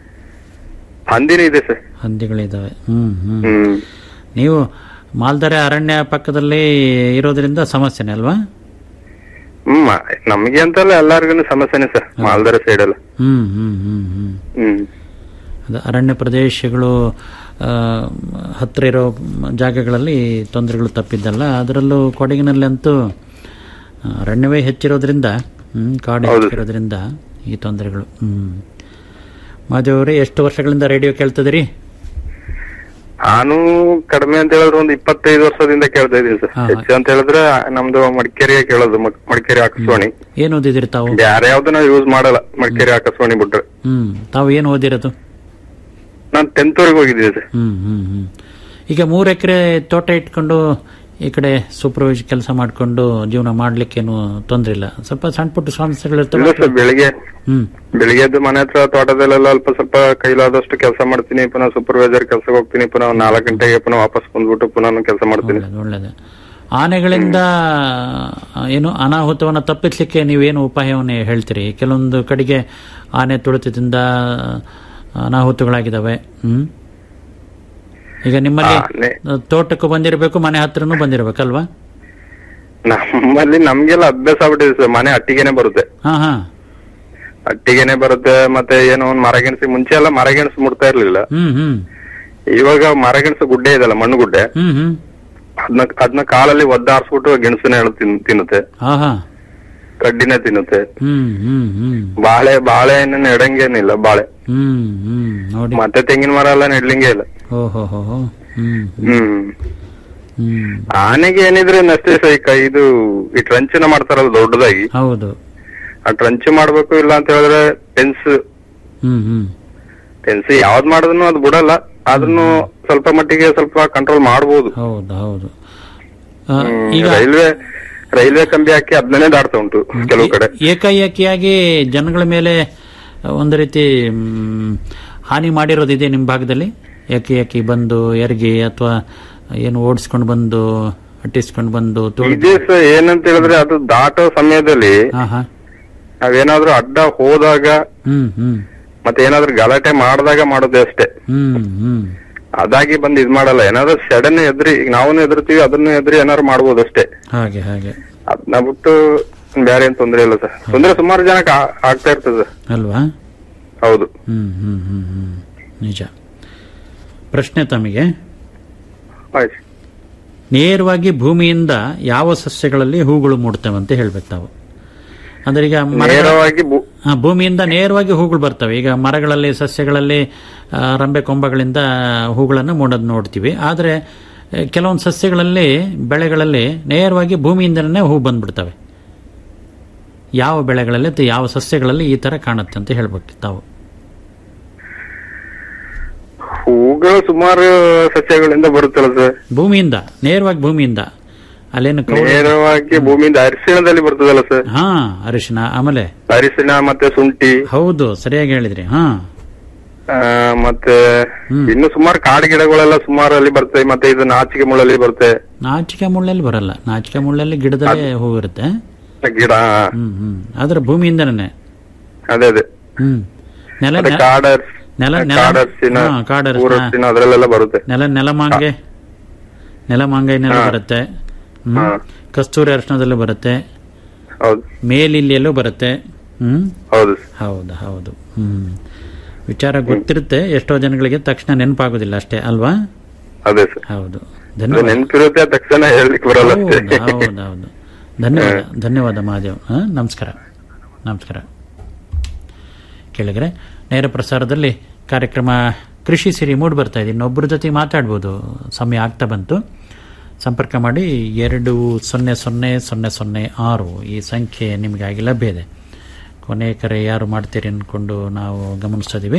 ಹಂದಿನೇ ಇದೆ ಸರ್ ಹಂದಿಗಳು ಇದಾವೆ ಹ್ಮ್ ಹ್ಮ್ ಹ್ಮ್ ನೀವು ಮಾಲ್ದರೆ ಅರಣ್ಯ ಪಕ್ಕದಲ್ಲಿ ಇರೋದ್ರಿಂದ ಸಮಸ್ಯೆನೇ ಅಲ್ವಾ ಹ್ಮ್ ನಮ್ಗೆ ಅಂತಲ್ಲ ಎಲ್ಲಾರ್ಗು ಸಮಸ್ಯೆನೇ ಸರ್ ಮಾಲ್ದಾರ ಸೈಡ್ ಎಲ್ಲ ಹ್ಮ್ ಹ್ಮ್ ಹ್ಮ್ ಹ್ಮ್ ಹ್ಮ್ ಅದು ಅರಣ್ಯ ಪ್ರದೇಶಗಳು ಆ, ಹತ್ತಿರ ಇರೋ ಜಾಗಗಳಲ್ಲಿ ತೊಂದರೆಗಳು ತಪ್ಪಿದ್ದಲ್ಲ ಅದರಲ್ಲೂ ಕೊಡಗಿನಲ್ಲಂತೂ ಆ, ಅರಣ್ಯವೇ ಹೆಚ್ಚಿರೋದ್ರಿಂದ ಹ್ಮ್, ಕಾಡು ಹೌದು. ಹೆಚ್ಚಿರೋದ್ರಿಂದ ಈ ತೊಂದರೆಗಳು ಹ್ಮ್ ಮಾದೇವ್ರೆ ಎಷ್ಟು ವರ್ಷಗಳಿಂದ ರೇಡಿಯೋ ಕೇಳ್ತದಿರಿ ನಾನು ಕಡಿಮೆ ಅಂತ ಹೇಳಿದ್ರೆ ಒಂದು ಇಪ್ಪತ್ತೈದು ವರ್ಷದಿಂದ ಕೇಳ್ತಾ ಇದೀನಿ ಸರ್ ಹಾ. ಹೆಚ್ಚು ಅಂತ ಹೇಳಿದ್ರೆ ನಮ್ದು ಮಡಿಕೇರಿಯ ಕೇಳೋದು ಮಕ್- ಮಡಿಕೇರಿ ಆಕಾಶವಾಣಿ ಏನು ಓದಿದಿರಿ ತಾವು ಬೇರೆ ಯಾವ್ದು ನಾವು ಯೂಸ್ ಮಾಡಲ್ಲ ಮಡಿಕೇರಿ ಆಕಾಶವಾಣಿ ಬಿಟ್ರೆ ಹ್ಮ್ ತಾವು ಏನು ಓದಿರೋದು ನಾನ್ ಟೆಂತ್ ವರೆಗೆ ಹೋಗಿದ್ದೀನಿ ಸರ್ ಹ್ಮ್ ಹ್ಮ್ ಹ್ಮ್ ಈಗ ಮೂರು ಎಕರೆ ತೋಟ ಇಟ್ಕೊಂಡು ಈ ಕಡೆ ಸೂಪರ್ವೈಸ್ ಕೆಲಸ ಮಾಡ್ಕೊಂಡು ಜೀವನ ಮಾಡ್ಲಿಕ್ಕೇನು ತೊಂದ್ರೆ ಇಲ್ಲ ಸ್ವಲ್ಪ ಸಣ್ಣ ಪುಟ್ಟ ಇಲ್ಲ ಸಮಸ್ಯೆಗಳಿರ್ತವೆ ಸರ್ ಬೆಳಿಗ್ಗೆ ಹ್ಮ್ ಬೆಳಿಗ್ಗೆ ಎದ್ದು ಮನೆ ಹತ್ರ ತೋಟದಲ್ಲೆಲ್ಲ ಅಲ್ಪ ಸ್ವಲ್ಪ ಕೈಲಾದಷ್ಟು ಕೆಲಸ ಮಾಡ್ತೀನಿ ಪುನಃ ಸೂಪರ್ವೈಸರ್ ಕೆಲಸಕ್ಕೆ ಹೋಗ್ತೀನಿ ಪುನಃ ಒಂದ್ ನಾಲ್ಕು ಗಂಟೆಗೆ ಪುನಃ ವಾಪಸ್ ಬಂದ್ಬಿಟ್ಟು ಪುನಃ ಕೆಲಸ ಮಾಡ್ತೀನಿ ಒಳ್ಳೇದು ಒಳ್ಳೇದು ಆನೆಗಳಿಂದ ಆ, ಏನು ಅನಾಹುತವನ್ನ ತಪ್ಪಿಸ್ಲಿಕ್ಕೆ ನೀವೇನು ಉಪಾಯವನ್ನು ಹೇಳ್ತೀರಿ ಕೆಲವೊಂದು ಕಡೆಗೆ ಆನೆ ತುಳಿತದಿಂದ ಅನಾಹುತಗಳಾಗಿದ್ದಾವೆ ಹ್ಮ್ ಈಗ ನಿಮ್ಮಲ್ಲಿ ಆ, ನೆ- ತೋಟಕ್ಕೂ ಬಂದಿರಬೇಕು ಮನೆ ಹತ್ರನೂ ಬಂದಿರಬೇಕಲ್ವಾ ನಮ್ಮಲ್ಲಿ ನಮ್ಗೆಲ್ಲ ಅಭ್ಯಾಸ ಆಗ್ಬಿಟ್ಟಿದೆ ಸರ್ ಮನೆ ಅಟ್ಟಿಗೆನೆ ಬರುತ್ತೆ ಹಾ ಹಾ ಅಟ್ಟಿಗೆನೆ ಬರುತ್ತೆ ಮತ್ತೆ ಏನೋ ಒಂದ್ ಮರಗೆಣಸಿ ಮುಂಚೆ ಎಲ್ಲ ಮರಗೆಣಸು ಮುಡ್ತಾ ಇರ್ಲಿಲ್ಲ ಹ್ಮ್ ಹ್ಮ್ ಇವಾಗ ಮರಗೆಣಸು ಗುಡ್ಡೆ ಇದೆಲ್ಲ ಮಣ್ಣು ಗುಡ್ಡೆ ಹ್ಮ್ ಹ್ಮ್ ಅದನ್ನ ಅದನ್ನ ಕಾಲಲ್ಲಿ ಒದ್ದಾಡ್ಸ್ಬಿಟ್ಟು ಗೆಣಸನ್ನ ಎಳ್ದು ತಿನ್ ತಿನ್ನುತ್ತೆ ಹಾ ಹಾ ಕಡ್ಡಿನೇ ತಿನ್ನುತ್ತೆ ಹ್ಮ್ ಹ್ಮ್ ಹ್ಮ್ ಬಾಳೆ ಬಾಳೆ ಹಣ್ಣನ್ನ ಎಡಂಗೇನಿಲ್ಲ ಬಾಳೆ ಹ್ಮ್ ಹ್ಮ್ ನೋಡಿ ಮತ್ತೆ ತೆಂಗಿನ ಮರ ಎಲ್ಲ ನೆಡ್ಲಿಂಗೇ ಇಲ್ಲ ಓ ಹೋ ಹೋ ಹೋ ಹ್ಮ್ ಹ್ಮ್ ಹ್ಮ್ ಆನೆಗೆ ಏನಿದ್ರೆ ಅಷ್ಟೇ ಸರ್ ಈಗ ಇದು ಈ ಟ್ರಂಚನ ಮಾಡ್ತಾರಲ್ಲ ದೊಡ್ಡದಾಗಿ ಹೌದು ಆ ಟ್ರಂಚ್ ಮಾಡ್ಬೇಕು ಇಲ್ಲ ಅಂತ ಹೇಳಿದ್ರೆ ಪೆನ್ಸ್ ಹ್ಮ್ ಹ್ಮ್ ಪೆನ್ಸ್ ಯಾವ್ದ್ ಮಾಡಿದ್ರು ಅದು ಬಿಡಲ್ಲ ಆದ್ರೂ ಸ್ವಲ್ಪ ಮಟ್ಟಿಗೆ ಸ್ವಲ್ಪ ಕಂಟ್ರೋಲ್ ಮಾಡಬಹುದು ಹೌದು ಹೌದು ಆ, ಈಗ ರೈಲ್ವೆ ರೈಲ್ವೆ ಕಂಬಿ ಹಾಕಿ ಅದನ್ನೇ ದಾಡ್ತಾ ಉಂಟು ಕೆಲವು ಕಡೆ ಏಕಾಏಕಿಯಾಗಿ ಜನಗಳ ಮೇಲೆ ಒಂದು ರೀತಿ ಮ್, ಹಾನಿ ಮಾಡಿರೋದಿದೆ ನಿಮ್ಮ ಭಾಗದಲ್ಲಿ ಏಕಾಏಕಿ ಬಂದು ಎರಗಿ ಅಥವಾ ಏನು ಓಡಿಸ್ಕೊಂಡು ಬಂದು ಅಟ್ಟಿಸ್ಕೊಂಡು ಬಂದು ತುಳಿದು ಇದೇ ಸರ್ ಏನಂತ ಹೇಳಿದ್ರೆ ಅದು ದಾಟೋ ಸಮಯದಲ್ಲಿ ಹಾ ಹಾ ನಾವೇನಾದ್ರೂ ಅಡ್ಡ ಹೋದಾಗ ಹ್ಮ್ ಹ್ಮ್ ಮತ್ತೆ ಏನಾದ್ರೂ ಗಲಾಟೆ ಮಾಡಿದಾಗ ಮಾಡೋದೇ ಅಷ್ಟೇ ಹ್ಮ್ ಹ್ಮ್ ಅದಾಗಿ ಬಂದು ಇದ್ ಮಾಡಲ್ಲ ಏನಾದ್ರೂ ಸಡನ್ ಎದ್ರಿ ಈಗ ನಾವು ಎದುರ್ತೀವಿ ಅದನ್ನ ಎದ್ರಿ ಏನಾದ್ರು ಮಾಡ್ಬೋದು ಅಷ್ಟೇ ಹಾಗೆ ಹಾಗೆ ಅದನ್ನ ಬಿಟ್ಟು ಬೇರೆ ಏನ್ ತೊಂದ್ರೆ ಇಲ್ಲ ಸರ್ ತೊಂದ್ರೆ ಸುಮಾರು ಜನಕ್ಕೆ ಆ- ಆಗ್ತಾ ಇರ್ತದೆ ಅಲ್ವಾ ಹೌದು ಹ್ಮ್ ಹ್ಮ್ ಹ್ಮ್ ಹ್ಮ್ ನಿಜ ಪ್ರಶ್ನೆ ತಮಗೆ ಆಯ್ತು ನೇರವಾಗಿ ಭೂಮಿಯಿಂದ ಯಾವ ಸಸ್ಯಗಳಲ್ಲಿ ಹೂಗಳು ಮೂಡ್ತವೆ ಅಂತ ಹೇಳ್ಬೇಕು ತಾವು ಅಂದ್ರೆ ಈಗ ಮರಗಳ- ನೇರವಾಗಿ ಭೂ- ಆ, ಭೂಮಿಯಿಂದ ನೇರವಾಗಿ ಹೂಗಳು ಬರ್ತವೆ ಈಗ ಮರಗಳಲ್ಲಿ ಸಸ್ಯಗಳಲ್ಲಿ ಆ, ರಂಬೆ ಕೊಂಬಗಳಿಂದ ಹೂಗಳನ್ನು ಮೂಡೋದು ನೋಡ್ತೀವಿ ಆದರೆ ಆ, ಕೆಲವೊಂದು ಸಸ್ಯಗಳಲ್ಲಿ ಬೆಳೆಗಳಲ್ಲಿ ನೇರವಾಗಿ ಭೂಮಿಯಿಂದನೇ ಹೂ ಬಂದ್ಬಿಡ್ತವೆ ಯಾವ ಬೆಳೆಗಳಲ್ಲಿ ಅಥವಾ ಯಾವ ಸಸ್ಯಗಳಲ್ಲಿ ಈ ತರ ಕಾಣುತ್ತೆ ಅಂತ ಹೇಳ್ಬೇಕು ತಾವು ಹೂಗಳು ಸುಮಾರು ಸಸ್ಯಗಳಿಂದ ಬರುತ್ತಲ್ಲ ಸರ್ ಭೂಮಿಯಿಂದ ನೇರವಾಗಿ ಭೂಮಿಯಿಂದ ಅಲ್ಲೇನು ಕೌಲು- ನೇರವಾಗಿ ಭೂಮಿಯಿಂದ ಅರಿಶಿಣದಲ್ಲಿ ಬರ್ತದಲ್ಲ ಸರ್ ಹಾ ಅರಿಶಿನ ಆಮೇಲೆ ಅರಿಶಿಣ ಮತ್ತೆ ಶುಂಠಿ ಹೌದು ಸರಿಯಾಗಿ ಹೇಳಿದ್ರಿ ಹಾ ಆ, ಮತ್ತೆ ಹ್ಮ್. ಇನ್ನು ಸುಮಾರು ಕಾಡು ಗಿಡಗಳೆಲ್ಲ ಸುಮಾರು ಅಲ್ಲಿ ಬರ್ತವೆ ಮತ್ತೆ ಇದು ನಾಚಿಕೆ ಮುಳ್ಳಲ್ಲಿ ಬರುತ್ತೆ ನಾಚಿಕೆ ಮುಳ್ಳಲ್ಲಿ ಬರಲ್ಲ ನಾಚಿಕೆ ಮುಳ್ಳಲ್ಲಿ ಗಿಡದಲ್ಲೇ ಹೂ ಇರುತ್ತೆ ಗಿಡ ಹ್ಮ್ ಹ್ಮ್ ಆದ್ರೆ ಭೂಮಿಯಿಂದನೇ ಅದೇ ಅದೇ ಹ್ಮ್ ನೆಲ ಮತ್ತೆ ನೆಲ- ಕಾಡರ್ ನೆಲ ನೆಲ ಕಾಡರ್ಸಿನ ಹಾ, ಕಾಡರ್ಸಿನ. ಊರರ್ಸಿನ ಅದ್ರಲ್ಲೆಲ್ಲ ಬರುತ್ತೆ ನೆಲ ನೆಲಮಾಂಗೆ ನೆಲಮಾಂಗೈನೆಲ್ಲ ಹಾ. ಬರುತ್ತೆ ಹ್ಮ್ ಹಾ. ಕಸ್ತೂರಿ ಅರಿಶಿಣದಲ್ಲೂ ಬರುತ್ತೆ ಹೌದು ಮೇಲಿಲ್ಲಿಯಲ್ಲೂ ಬರುತ್ತೆ ಹ್ಮ್ ಹೌದು ಹೌದು ಹೌದು ಹ್ಮ್ ವಿಚಾರ ಗೊತ್ತಿರುತ್ತೆ ಎಷ್ಟೋ ಜನಗಳಿಗೆ ತಕ್ಷಣ ನೆನಪಾಗೋದಿಲ್ಲ ಅಷ್ಟೇ ಅಲ್ವಾ ಅದೇ ಸರ್ ಹೌದು ಅದು ಧನ್ಯವಾದ ನೆನ್ಪಿರುತ್ತೆ ತಕ್ಷಣ ಹೇಳ್ಲಿಕ್ಕೆ ಬರಲ್ಲ ಹೌದು ಅಷ್ಟೇ ಹೌದು ಹೌದು ಧನ್ಯವಾದ ಧನ್ಯವಾದ ಮಹಾದೇವ್ ಹಾ, ನಮಸ್ಕಾರ ನಮಸ್ಕಾರ ಕೇಳಿದ್ರೆ ನೇರ ಪ್ರಸಾರದಲ್ಲಿ ಕಾರ್ಯಕ್ರಮ ಕೃಷಿ ಸಿರಿ ಮೂಡ್ ಬರ್ತಾ ಇದೆ ಇನ್ನೊಬ್ಬರ ಜೊತೆ ಮಾತಾಡ್ಬೋದು ಸಮಯ ಆಗ್ತಾ ಬಂತು ಸಂಪರ್ಕ ಮಾಡಿ ಎರಡು ಸೊನ್ನೆ ಸೊನ್ನೆ ಸೊನ್ನೆ ಸೊನ್ನೆ ಆರು ಈ ಸಂಖ್ಯೆ ನಿಮಗಾಗಿ ಲಭ್ಯ ಇದೆ ಕೊನೆ ಕರೆ ಯಾರು ಮಾಡ್ತೀರಿ ಅಂದ್ಕೊಂಡು ನಾವು ಗಮನಿಸ್ತಾ ಇದ್ದೀವಿ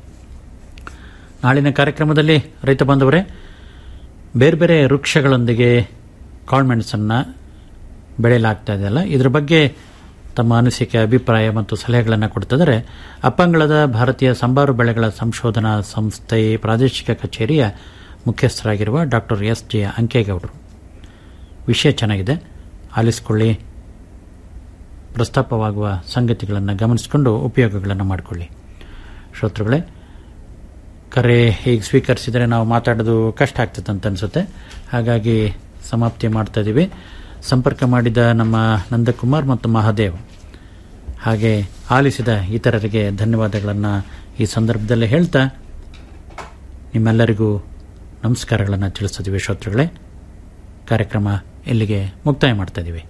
ನಾಳಿನ ಕಾರ್ಯಕ್ರಮದಲ್ಲಿ ರೈತ ಬಾಂಧವರೇ ಬೇರೆ ಬೇರೆ ವೃಕ್ಷಗಳೊಂದಿಗೆ ಕಾಳ್ಮೆಣಸನ್ನು ಬೆಳೆಯಲಾಗ್ತಾ ಇದೆಯಲ್ಲ ಇದ್ರ ಬಗ್ಗೆ ತಮ್ಮ ಅನಿಸಿಕೆ ಅಭಿಪ್ರಾಯ ಮತ್ತು ಸಲಹೆಗಳನ್ನು ಕೊಡ್ತಿದ್ದಾರೆ ಅಪ್ಪಂಗಳದ ಭಾರತೀಯ ಸಂಬಾರು ಬೆಳೆಗಳ ಸಂಶೋಧನಾ ಸಂಸ್ಥೆ ಪ್ರಾದೇಶಿಕ ಕಚೇರಿಯ ಮುಖ್ಯಸ್ಥರಾಗಿರುವ ಡಾಕ್ಟರ್ ಎಸ್ ಜೆ ಅಂಕೇಗೌಡರು ವಿಷಯ ಚೆನ್ನಾಗಿದೆ ಆಲಿಸಿಕೊಳ್ಳಿ ಪ್ರಸ್ತಾಪವಾಗುವ ಸಂಗತಿಗಳನ್ನು ಗಮನಿಸಿಕೊಂಡು ಉಪಯೋಗಗಳನ್ನು ಮಾಡಿಕೊಳ್ಳಿ ಶ್ರೋತೃಗಳೇ ಕರೆ ಹೀಗೆ ಸ್ವೀಕರಿಸಿದರೆ ನಾವು ಮಾತಾಡೋದು ಕಷ್ಟ ಆಗ್ತದೆ ಅಂತ ಅನಿಸುತ್ತೆ ಹಾಗಾಗಿ ಸಮಾಪ್ತಿ ಮಾಡ್ತಾ ಇದ್ದೀವಿ ಸಂಪರ್ಕ ಮಾಡಿದ ನಮ್ಮ ನಂದಕುಮಾರ್ ಮತ್ತು ಮಹಾದೇವ್ ಹಾಗೆ ಆಲಿಸಿದ ಇತರರಿಗೆ ಧನ್ಯವಾದಗಳನ್ನು ಈ ಸಂದರ್ಭದಲ್ಲಿ ಹೇಳ್ತಾ ನಿಮ್ಮೆಲ್ಲರಿಗೂ ನಮಸ್ಕಾರಗಳನ್ನು ತಿಳಿಸ್ತಿದ್ದೀವಿ ಶ್ರೋತೃಗಳೇ ಕಾರ್ಯಕ್ರಮ ಇಲ್ಲಿಗೆ ಮುಕ್ತಾಯ ಮಾಡ್ತಾ ಇದ್ದೀವಿ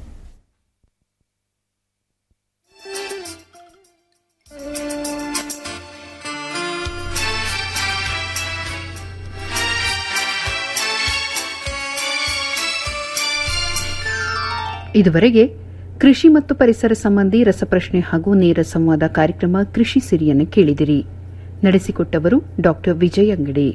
ಇದುವರೆಗೆ ಕೃಷಿ ಮತ್ತು ಪರಿಸರ ಸಂಬಂಧಿ ರಸಪ್ರಶ್ನೆ ಹಾಗೂ ನೇರ ಸಂವಾದ ಕಾರ್ಯಕ್ರಮ ಕೃಷಿ ಸಿರಿಯನ್ನು ಕೇಳಿದಿರಿ ನಡೆಸಿಕೊಟ್ಟವರು ಡಾ ವಿಜಯ್ ಅಂಗಡಿ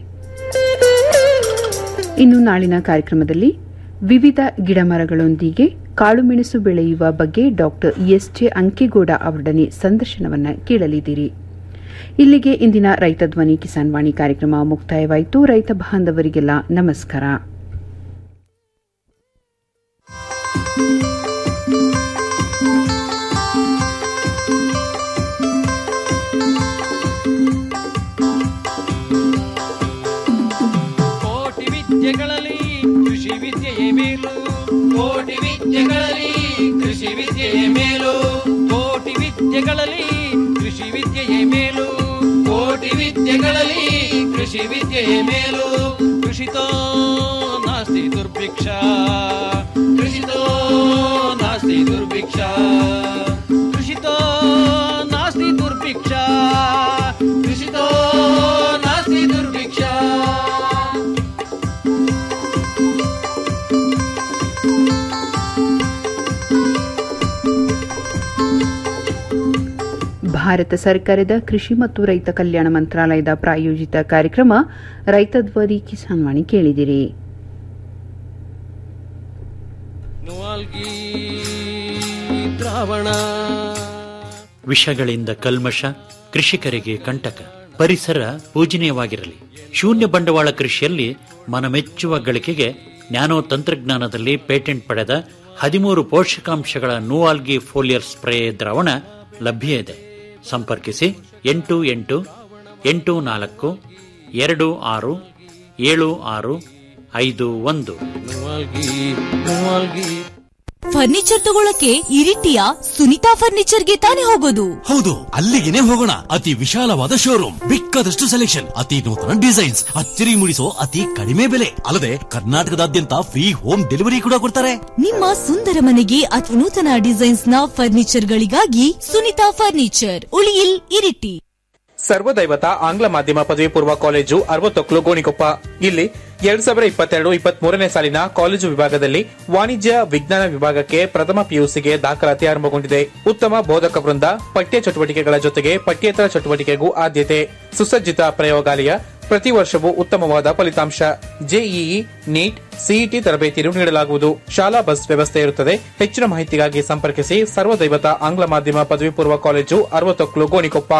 ಇನ್ನು ನಾಳಿನ ಕಾರ್ಯಕ್ರಮದಲ್ಲಿ ವಿವಿಧ ಗಿಡಮರಗಳೊಂದಿಗೆ ಕಾಳುಮೆಣಸು ಬೆಳೆಯುವ ಬಗ್ಗೆ ಡಾ ಎಸ್ ಜೆ ಅಂಕೇಗೌಡ ಅವರೊಡನೆ ಸಂದರ್ಶನವನ್ನ ಕೇಳಲಿದ್ದೀರಿ ಇಲ್ಲಿಗೆ ಇಂದಿನ ರೈತ ಧ್ವನಿ ಕಿಸಾನ್ ವಾಣಿ ಕಾರ್ಯಕ್ರಮ ಮುಕ್ತಾಯವಾಯಿತು ರೈತ ಬಾಂಧವರಿಗೆಲ್ಲ ನಮಸ್ಕಾರ ವಿದ್ಯೆಯೇ ಮೇಲು ಕೋಟಿ ವಿದ್ಯೆಗಳಲ್ಲಿ ಕೃಷಿ ವಿದ್ಯೆಯೇ ಮೇಲು ಕೋಟಿ ವಿದ್ಯೆಗಳಲ್ಲಿ ಕೃಷಿ ವಿದ್ಯೆಯೇ ಮೇಲು ಕೃಷಿತೋ ನಾಸ್ತಿ ದುರ್ಭಿಕ್ಷ ಕೃಷಿತೋ ನಾಸ್ತಿ ದುರ್ಭಿಕ್ಷ ಕೃಷಿತೋ ನಾಸ್ತಿ ದುರ್ಭಿಕ್ಷ ಕೃಷಿತೋ ನಾಸ್ತಿ ದುರ್ಭಿಕ್ಷ ಭಾರತ ಸರ್ಕಾರದ ಕೃಷಿ ಮತ್ತು ರೈತ ಕಲ್ಯಾಣ ಮಂತ್ರಾಲಯದ ಪ್ರಾಯೋಜಿತ ಕಾರ್ಯಕ್ರಮ ರೈತಧ್ವನಿ ಕಿಸಾನ್ ವಾಣಿ ಕೇಳಿದಿರಿ ನುವಾಲ್ಗಿ ದ್ರಾವಣ ವಿಷಗಳಿಂದ ಕಲ್ಮಶ ಕೃಷಿಕರಿಗೆ ಕಂಟಕ ಪರಿಸರ ಪೂಜನೀಯವಾಗಿರಲಿ ಶೂನ್ಯ ಬಂಡವಾಳ ಕೃಷಿಯಲ್ಲಿ ಮನಮೆಚ್ಚುವ ಗಳಿಕೆಗೆ ನ್ಯಾನೋ ತಂತ್ರಜ್ಞಾನದಲ್ಲಿ ಪೇಟೆಂಟ್ ಪಡೆದ ಹದಿಮೂರು ಪೋಷಕಾಂಶಗಳ ನೂವಾಲ್ಗಿ ಫೋಲಿಯರ್ ಸ್ಪ್ರೇ ದ್ರಾವಣ ಲಭ್ಯ ಇದೆ ಸಂಪರ್ಕಿಸಿ ಎಂಟು ಎಂಟು ಎಂಟು ನಾಲ್ಕು ಎರಡು ಆರು ಏಳು ಆರು ಐದು ಒಂದು ನುವಾಲ್ಗಿ ನುವಾಲ್ಗಿ ಫರ್ನಿಚರ್ ತಗೊಳಕ್ಕೆ ಇರಿಟಿಯ ಸುನಿತಾ ಫರ್ನಿಚರ್ಗೆ ತಾನೇ ಹೋಗೋದು ಹೌದು ಅಲ್ಲಿಗೆನೆ ಹೋಗೋಣ ಅತಿ ವಿಶಾಲವಾದ ಶೋರೂಮ್ ಬೇಕಾದಷ್ಟು ಸೆಲೆಕ್ಷನ್ ಅತಿ ನೂತನ ಡಿಸೈನ್ಸ್ ಅಚ್ಚರಿ ಮೂಡಿಸೋ ಅತಿ ಕಡಿಮೆ ಬೆಲೆ ಅಲ್ಲದೆ ಕರ್ನಾಟಕದಾದ್ಯಂತ ಫ್ರೀ ಹೋಮ್ ಡೆಲಿವರಿ ಕೂಡ ಕೊಡ್ತಾರೆ ನಿಮ್ಮ ಸುಂದರ ಮನೆಗೆ ಅತಿ ನೂತನ ಡಿಸೈನ್ಸ್ ನ ಫರ್ನಿಚರ್ ಗಳಿಗಾಗಿ ಸುನಿತಾ ಫರ್ನಿಚರ್ ಉಳಿಯಿಲ್ ಇರಿಟಿ ಸರ್ವದೈವತ ಆಂಗ್ಲ ಮಾಧ್ಯಮ ಪದವಿ ಪೂರ್ವ ಕಾಲೇಜು ಅರವತ್ತೊಕ್ಲು ಗೋಣಿಕೊಪ್ಪ ಇಲ್ಲಿ ಎರಡ್ ಸಾವಿರದ ಇಪ್ಪತ್ತೆರಡು ಇಪ್ಪತ್ತ್ ಮೂರನೇ ಸಾಲಿನ ಕಾಲೇಜು ವಿಭಾಗದಲ್ಲಿ ವಾಣಿಜ್ಯ ವಿಜ್ಞಾನ ವಿಭಾಗಕ್ಕೆ ಪ್ರಥಮ ಪಿಯುಸಿಗೆ ದಾಖಲಾತಿ ಆರಂಭಗೊಂಡಿದೆ ಉತ್ತಮ ಬೋಧಕ ವೃಂದ ಪಠ್ಯ ಚಟುವಟಿಕೆಗಳ ಜೊತೆಗೆ ಪಠ್ಯೇತರ ಚಟುವಟಿಕೆಗೂ ಆದ್ಯತೆ ಸುಸಜ್ಜಿತ ಪ್ರಯೋಗಾಲಯ ಪ್ರತಿ ವರ್ಷವೂ ಉತ್ತಮವಾದ ಫಲಿತಾಂಶ ಜೆಇಇ ನೀಟ್ ಸಿಇಟಿ ತರಬೇತಿಯನ್ನು ನೀಡಲಾಗುವುದು ಶಾಲಾ ಬಸ್ ವ್ಯವಸ್ಥೆ ಇರುತ್ತದೆ ಹೆಚ್ಚಿನ ಮಾಹಿತಿಗಾಗಿ ಸಂಪರ್ಕಿಸಿ ಸರ್ವದೈವತ ಆಂಗ್ಲ ಮಾಧ್ಯಮ ಪದವಿ ಪೂರ್ವ ಕಾಲೇಜು ಅರವತ್ತೊಕ್ಲು ಗೋಣಿಕೊಪ್ಪ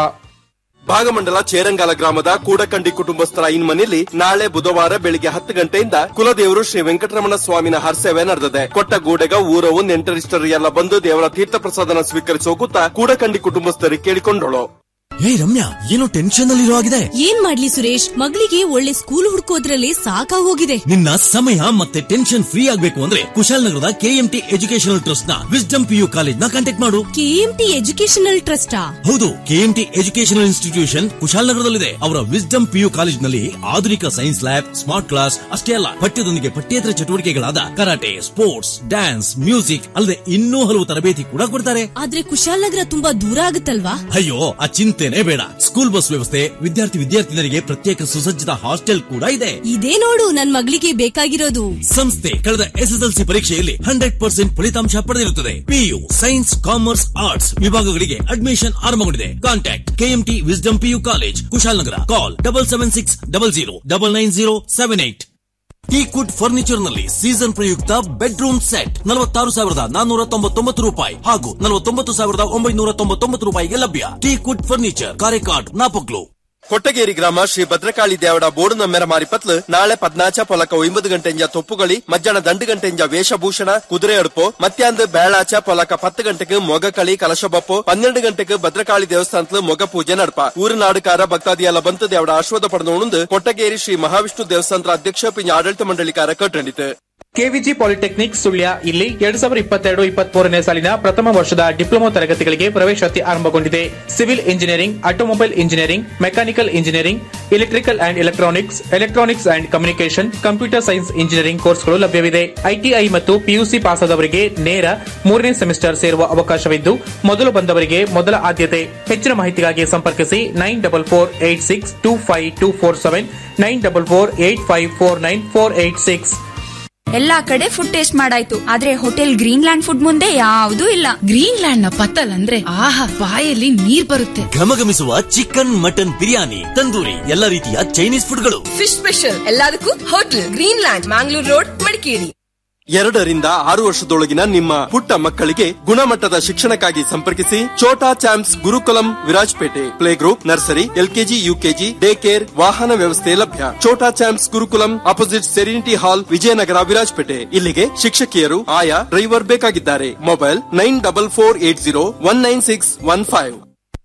ಭಾಗಮಂಡಲ ಚೇರಂಗಾಲ ಗ್ರಾಮದ ಕೂಡಕಂಡಿ ಕುಟುಂಬಸ್ಥರ ಇನ್ಮನೆಯಲ್ಲಿ ನಾಳೆ ಬುಧವಾರ ಬೆಳಿಗ್ಗೆ ಹತ್ತು ಗಂಟೆಯಿಂದ ಕುಲದೇವರು ಶ್ರೀ ವೆಂಕಟರಮಣ ಸ್ವಾಮಿನ ಹರ್ಸೇವೆ ನಡೆದಿದೆ ಕೊಟ್ಟ ಗೂಡೆಗ ಊರವು ನೆಂಟರಿಷ್ಟರು ಎಲ್ಲ ಬಂದು ದೇವರ ತೀರ್ಥ ಪ್ರಸಾದನ ಸ್ವೀಕರಿಸೋಗುತ್ತಾ ಕೂಡಕಂಡಿ ಕುಟುಂಬಸ್ಥರಿಗೆ ಕೇಳಿಕೊಂಡಳು ಹೇ ರಮ್ಯಾ ಏನೋ ಟೆನ್ಷನ್ ಅಲ್ಲಿ ಇರೋ ಆಗಿದೆ ಏನ್ ಮಾಡ್ಲಿ ಸುರೇಶ್ ಮಗಳಿಗೆ ಒಳ್ಳೆ ಸ್ಕೂಲ್ ಹುಡ್ಕೋದ್ರಲ್ಲಿ ಸಾಕಾಗೋಗಿದೆ ನಿನ್ನ ಸಮಯ ಮತ್ತೆ ಟೆನ್ಷನ್ ಫ್ರೀ ಆಗ್ಬೇಕು ಅಂದ್ರೆ ಕುಶಾಲನಗರದ ಕೆಎಂಟಿ ಎಜುಕೇಶನಲ್ ಟ್ರಸ್ಟ್ ನ ವಿಸ್ಡಮ್ ಪಿಯು ಕಾಲೇಜ್ ನ ಕಾಂಟ್ಯಾಕ್ಟ್ ಮಾಡು ಕೆಎಂಟಿ ಎಜುಕೇಶನಲ್ ಟ್ರಸ್ಟಾ ಹೌದು ಕೆಎಂಟಿ ಎಜುಕೇಶನಲ್ ಇನ್ಸ್ಟಿಟ್ಯೂಷನ್ ಕುಶಾಲನಗರದಲ್ಲಿದೆ ಅವರ ವಿಸ್ಡಮ್ ಪಿಯು ಕಾಲೇಜಿನಲ್ಲಿ ಆಧುನಿಕ ಸೈನ್ಸ್ ಲ್ಯಾಬ್ ಸ್ಮಾರ್ಟ್ ಕ್ಲಾಸ್ ಅಷ್ಟೇ ಅಲ್ಲ ಪಠ್ಯದೊಂದಿಗೆ ಪಠ್ಯೇತರ ಚಟುವಟಿಕೆಗಳಾದ ಕರಾಟೆ ಸ್ಪೋರ್ಟ್ಸ್ ಡ್ಯಾನ್ಸ್ ಮ್ಯೂಸಿಕ್ ಅಲ್ಲದೆ ಇನ್ನೂ ಹಲವು ತರಬೇತಿ ಕೂಡ ಕೊಡ್ತಾರೆ ಆದ್ರೆ ಕುಶಾಲನಗರ ತುಂಬಾ ದೂರ ಆಗುತ್ತಲ್ವಾ ಅಯ್ಯೋ ಆ ಚಿಂತೆನೇ ಬೇಡ ಸ್ಕೂಲ್ ಬಸ್ ವ್ಯವಸ್ಥೆ ವಿದ್ಯಾರ್ಥಿ ವಿದ್ಯಾರ್ಥಿನಿಯರಿಗೆ ಪ್ರತ್ಯೇಕ ಸುಸಜ್ಜಿತ ಹಾಸ್ಟೆಲ್ ಕೂಡ ಇದೆ ಇದೇ ನೋಡು ನನ್ ಮಗಳಿಗೆ ಬೇಕಾಗಿರೋದು ಸಂಸ್ಥೆ ಕಳೆದ ಎಸ್ಎಸ್ಎಲ್ಸಿ ಪರೀಕ್ಷೆಯಲ್ಲಿ ಹಂಡ್ರೆಡ್ ಪರ್ಸೆಂಟ್ ಫಲಿತಾಂಶ ಪಡೆದಿರುತ್ತದೆ ಪಿಯು ಸೈನ್ಸ್ ಕಾಮರ್ಸ್ ಆರ್ಟ್ಸ್ ವಿಭಾಗಗಳಿಗೆ ಅಡ್ಮಿಷನ್ ಆರಂಭಗೊಂಡಿದೆ contact KMT wisdom PU college Kushalnagar call double seven six double zero double nine zero seven eight teakwood furniture ನಲ್ಲಿ ಸೀಸನ್ ಪ್ರಯುಕ್ತ ಬೆಡ್ರೂಮ್ ಸೆಟ್ ನಲವತ್ತಾರು ಸಾವಿರದ ನಾನ್ನೂರ ತೊಂಬತ್ತೊಂಬತ್ತು ರೂಪಾಯಿ ಹಾಗೂ ನಲವತ್ತೊಂಬತ್ತು ಸಾವಿರದ ಒಂಬೈನೂರ ತೊಂಬತ್ತೊಂಬತ್ತು ರೂಪಾಯಿಗೆ ಲಭ್ಯ ಟೀಕ್ವುಡ್ ಫರ್ನಿಚರ್ ಕಾರೆಕಾಡ್ ನಾಪಕ್ಲು ಕೊಟ್ಟಗೇರಿ ಗ್ರಾಮ ಶ್ರೀ ಭದ್ರಕಾಳಿ ದೇವಡ ಬೋರ್ಡ್ ಮೆರ ಮಾರಿಪತ್ಲು ನಾಳೆ ಪದ್ನಾಚ ಪೊಲಕ ಒಂಬತ್ತು ಗಂಟೆಂಜ ತೊಪ್ಪುಗಳಿ ಮಧ್ಯಾಹ್ನ ದಂಡು ಗಂಟೆಂಜ ವೇಷಭೂಷಣ ಕುದುರೆ ಅಡುಪು ಮತ್ಯಾಂದು ಬೇಳಾಚ ಪೊಲಕ ಪತ್ತು ಗಂಟೆಗೆ ಮೊಗ ಕಳಿ ಕಲಶಬಪ್ಪು ಪನ್ನೆರಡು ಗಂಟೆಗೆ ಭದ್ರಕಾಳಿ ದೇವಸ್ಥಾನದಲ್ಲಿ ಮೊಗ ಪೂಜೆ ನಡಪ ಊರು ನಾಡುಕಾರ ಭಕ್ತಾದಿಯೆಲ್ಲ ಬಂತು ದೇವಡ ಆಶ್ವಾದ ಪಡೆದು ಕೊಟ್ಟಗೇರಿ ಶ್ರೀ ಮಹಾವಿಷ್ಣು ದೇವಸ್ಥಾನದ ಅಧ್ಯಕ್ಷ ಪಿಂಜ ಆಡಳಿತ ಮಂಡಳಿಕಾರ ಕಟ್ಟಂಡಿತು ಕೆವಿಜಿ ಪಾಲಿಟೆಕ್ನಿಕ್ ಸುಳ್ಯ ಇಲ್ಲಿ ಎರಡ್ ಸಾವಿರದ ಇಪ್ಪತ್ತೆರಡು ಇಪ್ಪತ್ತ್ ಮೂರನೇ ಸಾಲಿನ ಪ್ರಥಮ ವರ್ಷದ ಡಿಪ್ಲೊಮಾ ತರಗತಿಗಳಿಗೆ ಪ್ರವೇಶಾತಿ ಆರಂಭಗೊಂಡಿದೆ civil engineering automobile engineering mechanical engineering electrical and electronics electronics and communication computer science engineering ಕೋರ್ಸ್ಗಳು ಲಭ್ಯವಿದೆ ಐಟಿಐ ಮತ್ತು ಪಿಯುಸಿ ಪಾಸ್ ಆದವರಿಗೆ ನೇರ ಮೂರನೇ ಸೆಮಿಸ್ಟರ್ ಸೇರುವ ಅವಕಾಶವಿದ್ದು ಮೊದಲು ಬಂದವರಿಗೆ ಮೊದಲ ಆದ್ಯತೆ ಹೆಚ್ಚಿನ ಮಾಹಿತಿಗಾಗಿ ಸಂಪರ್ಕಿಸಿ nine double four eight six two five two four seven nine double four eight five four nine four eight six ಎಲ್ಲಾ ಕಡೆ ಫುಡ್ ಟೇಸ್ಟ್ ಮಾಡಾಯ್ತು ಆದ್ರೆ ಹೋಟೆಲ್ ಗ್ರೀನ್ಲ್ಯಾಂಡ್ ಫುಡ್ ಮುಂದೆ ಯಾವ್ದೂ ಇಲ್ಲ ಗ್ರೀನ್ಲ್ಯಾಂಡ್ ನ ಪತ್ತಲ್ ಅಂದ್ರೆ ಆಹಾ ಬಾಯಲ್ಲಿ ನೀರ್ ಬರುತ್ತೆ ಘಮಘಮಿಸುವ ಚಿಕನ್ ಮಟನ್ ಬಿರಿಯಾನಿ ತಂದೂರಿ ಎಲ್ಲ ರೀತಿಯ ಚೈನೀಸ್ ಫುಡ್ಗಳು ಫಿಶ್ ಸ್ಪೆಷಲ್ ಎಲ್ಲದಕ್ಕೂ hotel Greenland Mangalore road Madikeri ಎರಡರಿಂದ ಆರು ವರ್ಷದೊಳಗಿನ ನಿಮ್ಮ ಪುಟ್ಟ ಮಕ್ಕಳಿಗೆ ಗುಣಮಟ್ಟದ ಶಿಕ್ಷಣಕ್ಕಾಗಿ ಸಂಪರ್ಕಿಸಿ Chota champs Gurukulam Virajpet play group nursery LKG UKG day care ವಾಹನ ವ್ಯವಸ್ಥೆ ಲಭ್ಯ Chota champs Gurukulam opposite serenity hall Vijayanagar Virajpet ಇಲ್ಲಿಗೆ ಶಿಕ್ಷಕಿಯರು ಆಯಾ ಡ್ರೈವರ್ ಬೇಕಾಗಿದ್ದಾರೆ mobile nine double four eight zero one nine six one five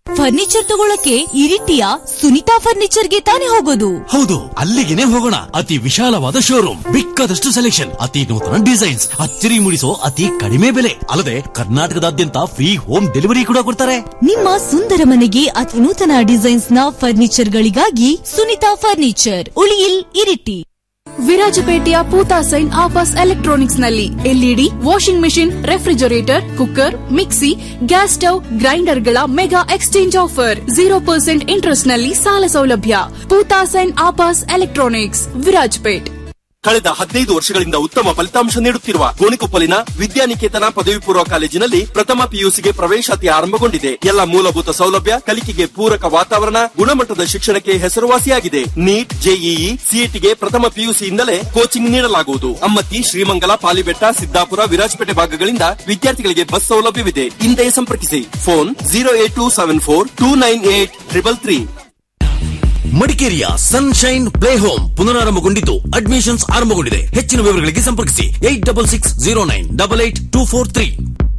furniture ತಗೊಳಕ್ಕೆ ಇರಿಟಿಯ ಸುನಿತಾ ಫರ್ನಿಚರ್ಗೆ ತಾನೇ ಹೋಗೋದು ಹೌದು ಅಲ್ಲಿಗೆನೆ ಹೋಗೋಣ ಅತಿ ವಿಶಾಲವಾದ ಶೋರೂಮ್ ಬೇಕಾದಷ್ಟು ಸೆಲೆಕ್ಷನ್ ಅತಿ ನೂತನ ಡಿಸೈನ್ಸ್ ಅಚ್ಚರಿ ಮೂಡಿಸೋ ಅತಿ ಕಡಿಮೆ ಬೆಲೆ ಅಲ್ಲದೆ ಕರ್ನಾಟಕದಾದ್ಯಂತ ಫ್ರೀ ಹೋಮ್ ಡೆಲಿವರಿ ಕೂಡ ಕೊಡ್ತಾರೆ ನಿಮ್ಮ ಸುಂದರ ಮನೆಗೆ ಅತಿ ನೂತನ ಡಿಸೈನ್ಸ್ ನ ಫರ್ನಿಚರ್ ಗಳಿಗಾಗಿ ಸುನಿತಾ ಫರ್ನಿಚರ್ ಉಳಿಯಿಲ್ ಇರಿಟಿ ವಿರಾಜಪೇಟೆಯ ಪೂತಾ ಸೈನ್ ಆಫರ್ಸ್ ಎಲೆಕ್ಟ್ರಾನಿಕ್ಸ್ ನಲ್ಲಿ LED washing machine refrigerator cooker mixie gas stove grinder ಗಳ mega exchange offer zero percent interest ನಲ್ಲಿ ಸಾಲ ಸೌಲಭ್ಯ ಪೂತಾ ಸೈನ್ ಆಫರ್ಸ್ ಎಲೆಕ್ಟ್ರಾನಿಕ್ಸ್ ವಿರಾಜಪೇಟ್ ಕಳೆದ ಹದಿನೈದು ವರ್ಷಗಳಿಂದ ಉತ್ತಮ ಫಲಿತಾಂಶ ನೀಡುತ್ತಿರುವ ಗೋಣಿಕೊಪ್ಪಲಿನ ವಿದ್ಯಾನಿಕೇತನ ಪದವಿ ಪೂರ್ವ ಕಾಲೇಜಿನಲ್ಲಿ ಪ್ರಥಮ ಪಿಯುಸಿಗೆ ಪ್ರವೇಶಾತಿ ಆರಂಭಗೊಂಡಿದೆ ಎಲ್ಲ ಮೂಲಭೂತ ಸೌಲಭ್ಯ ಕಲಿಕೆಗೆ ಪೂರಕ ವಾತಾವರಣ ಗುಣಮಟ್ಟದ ಶಿಕ್ಷಣಕ್ಕೆ ಹೆಸರುವಾಸಿಯಾಗಿದೆ ನೀಟ್ ಜೆಇಇ ಸಿಇಟಿಗೆ ಪ್ರಥಮ ಪಿಯುಸಿಯಿಂದಲೇ ಕೋಚಿಂಗ್ ನೀಡಲಾಗುವುದು ಅಮ್ಮತ್ತಿ ಶ್ರೀಮಂಗಲ ಪಾಲಿಬೆಟ್ಟ ಸಿದ್ದಾಪುರ ವಿರಾಜಪೇಟೆ ಭಾಗಗಳಿಂದ ವಿದ್ಯಾರ್ಥಿಗಳಿಗೆ ಬಸ್ ಸೌಲಭ್ಯವಿದೆ ಹಿಂದೆ ಸಂಪರ್ಕಿಸಿ phone zero eight two seven four two nine eight triple three ಮಡಿಕೇರಿಯ ಸನ್ಶೈನ್ ಪ್ಲೇ ಹೋಮ್ ಪುನರಾರಂಭಗೊಂಡಿದ್ದು ಅಡ್ಮಿಷನ್ಸ್ ಆರಂಭಗೊಂಡಿದೆ ಹೆಚ್ಚಿನ ವಿವರಗಳಿಗೆ ಸಂಪರ್ಕಿಸಿ eight double six zero nine double eight two four three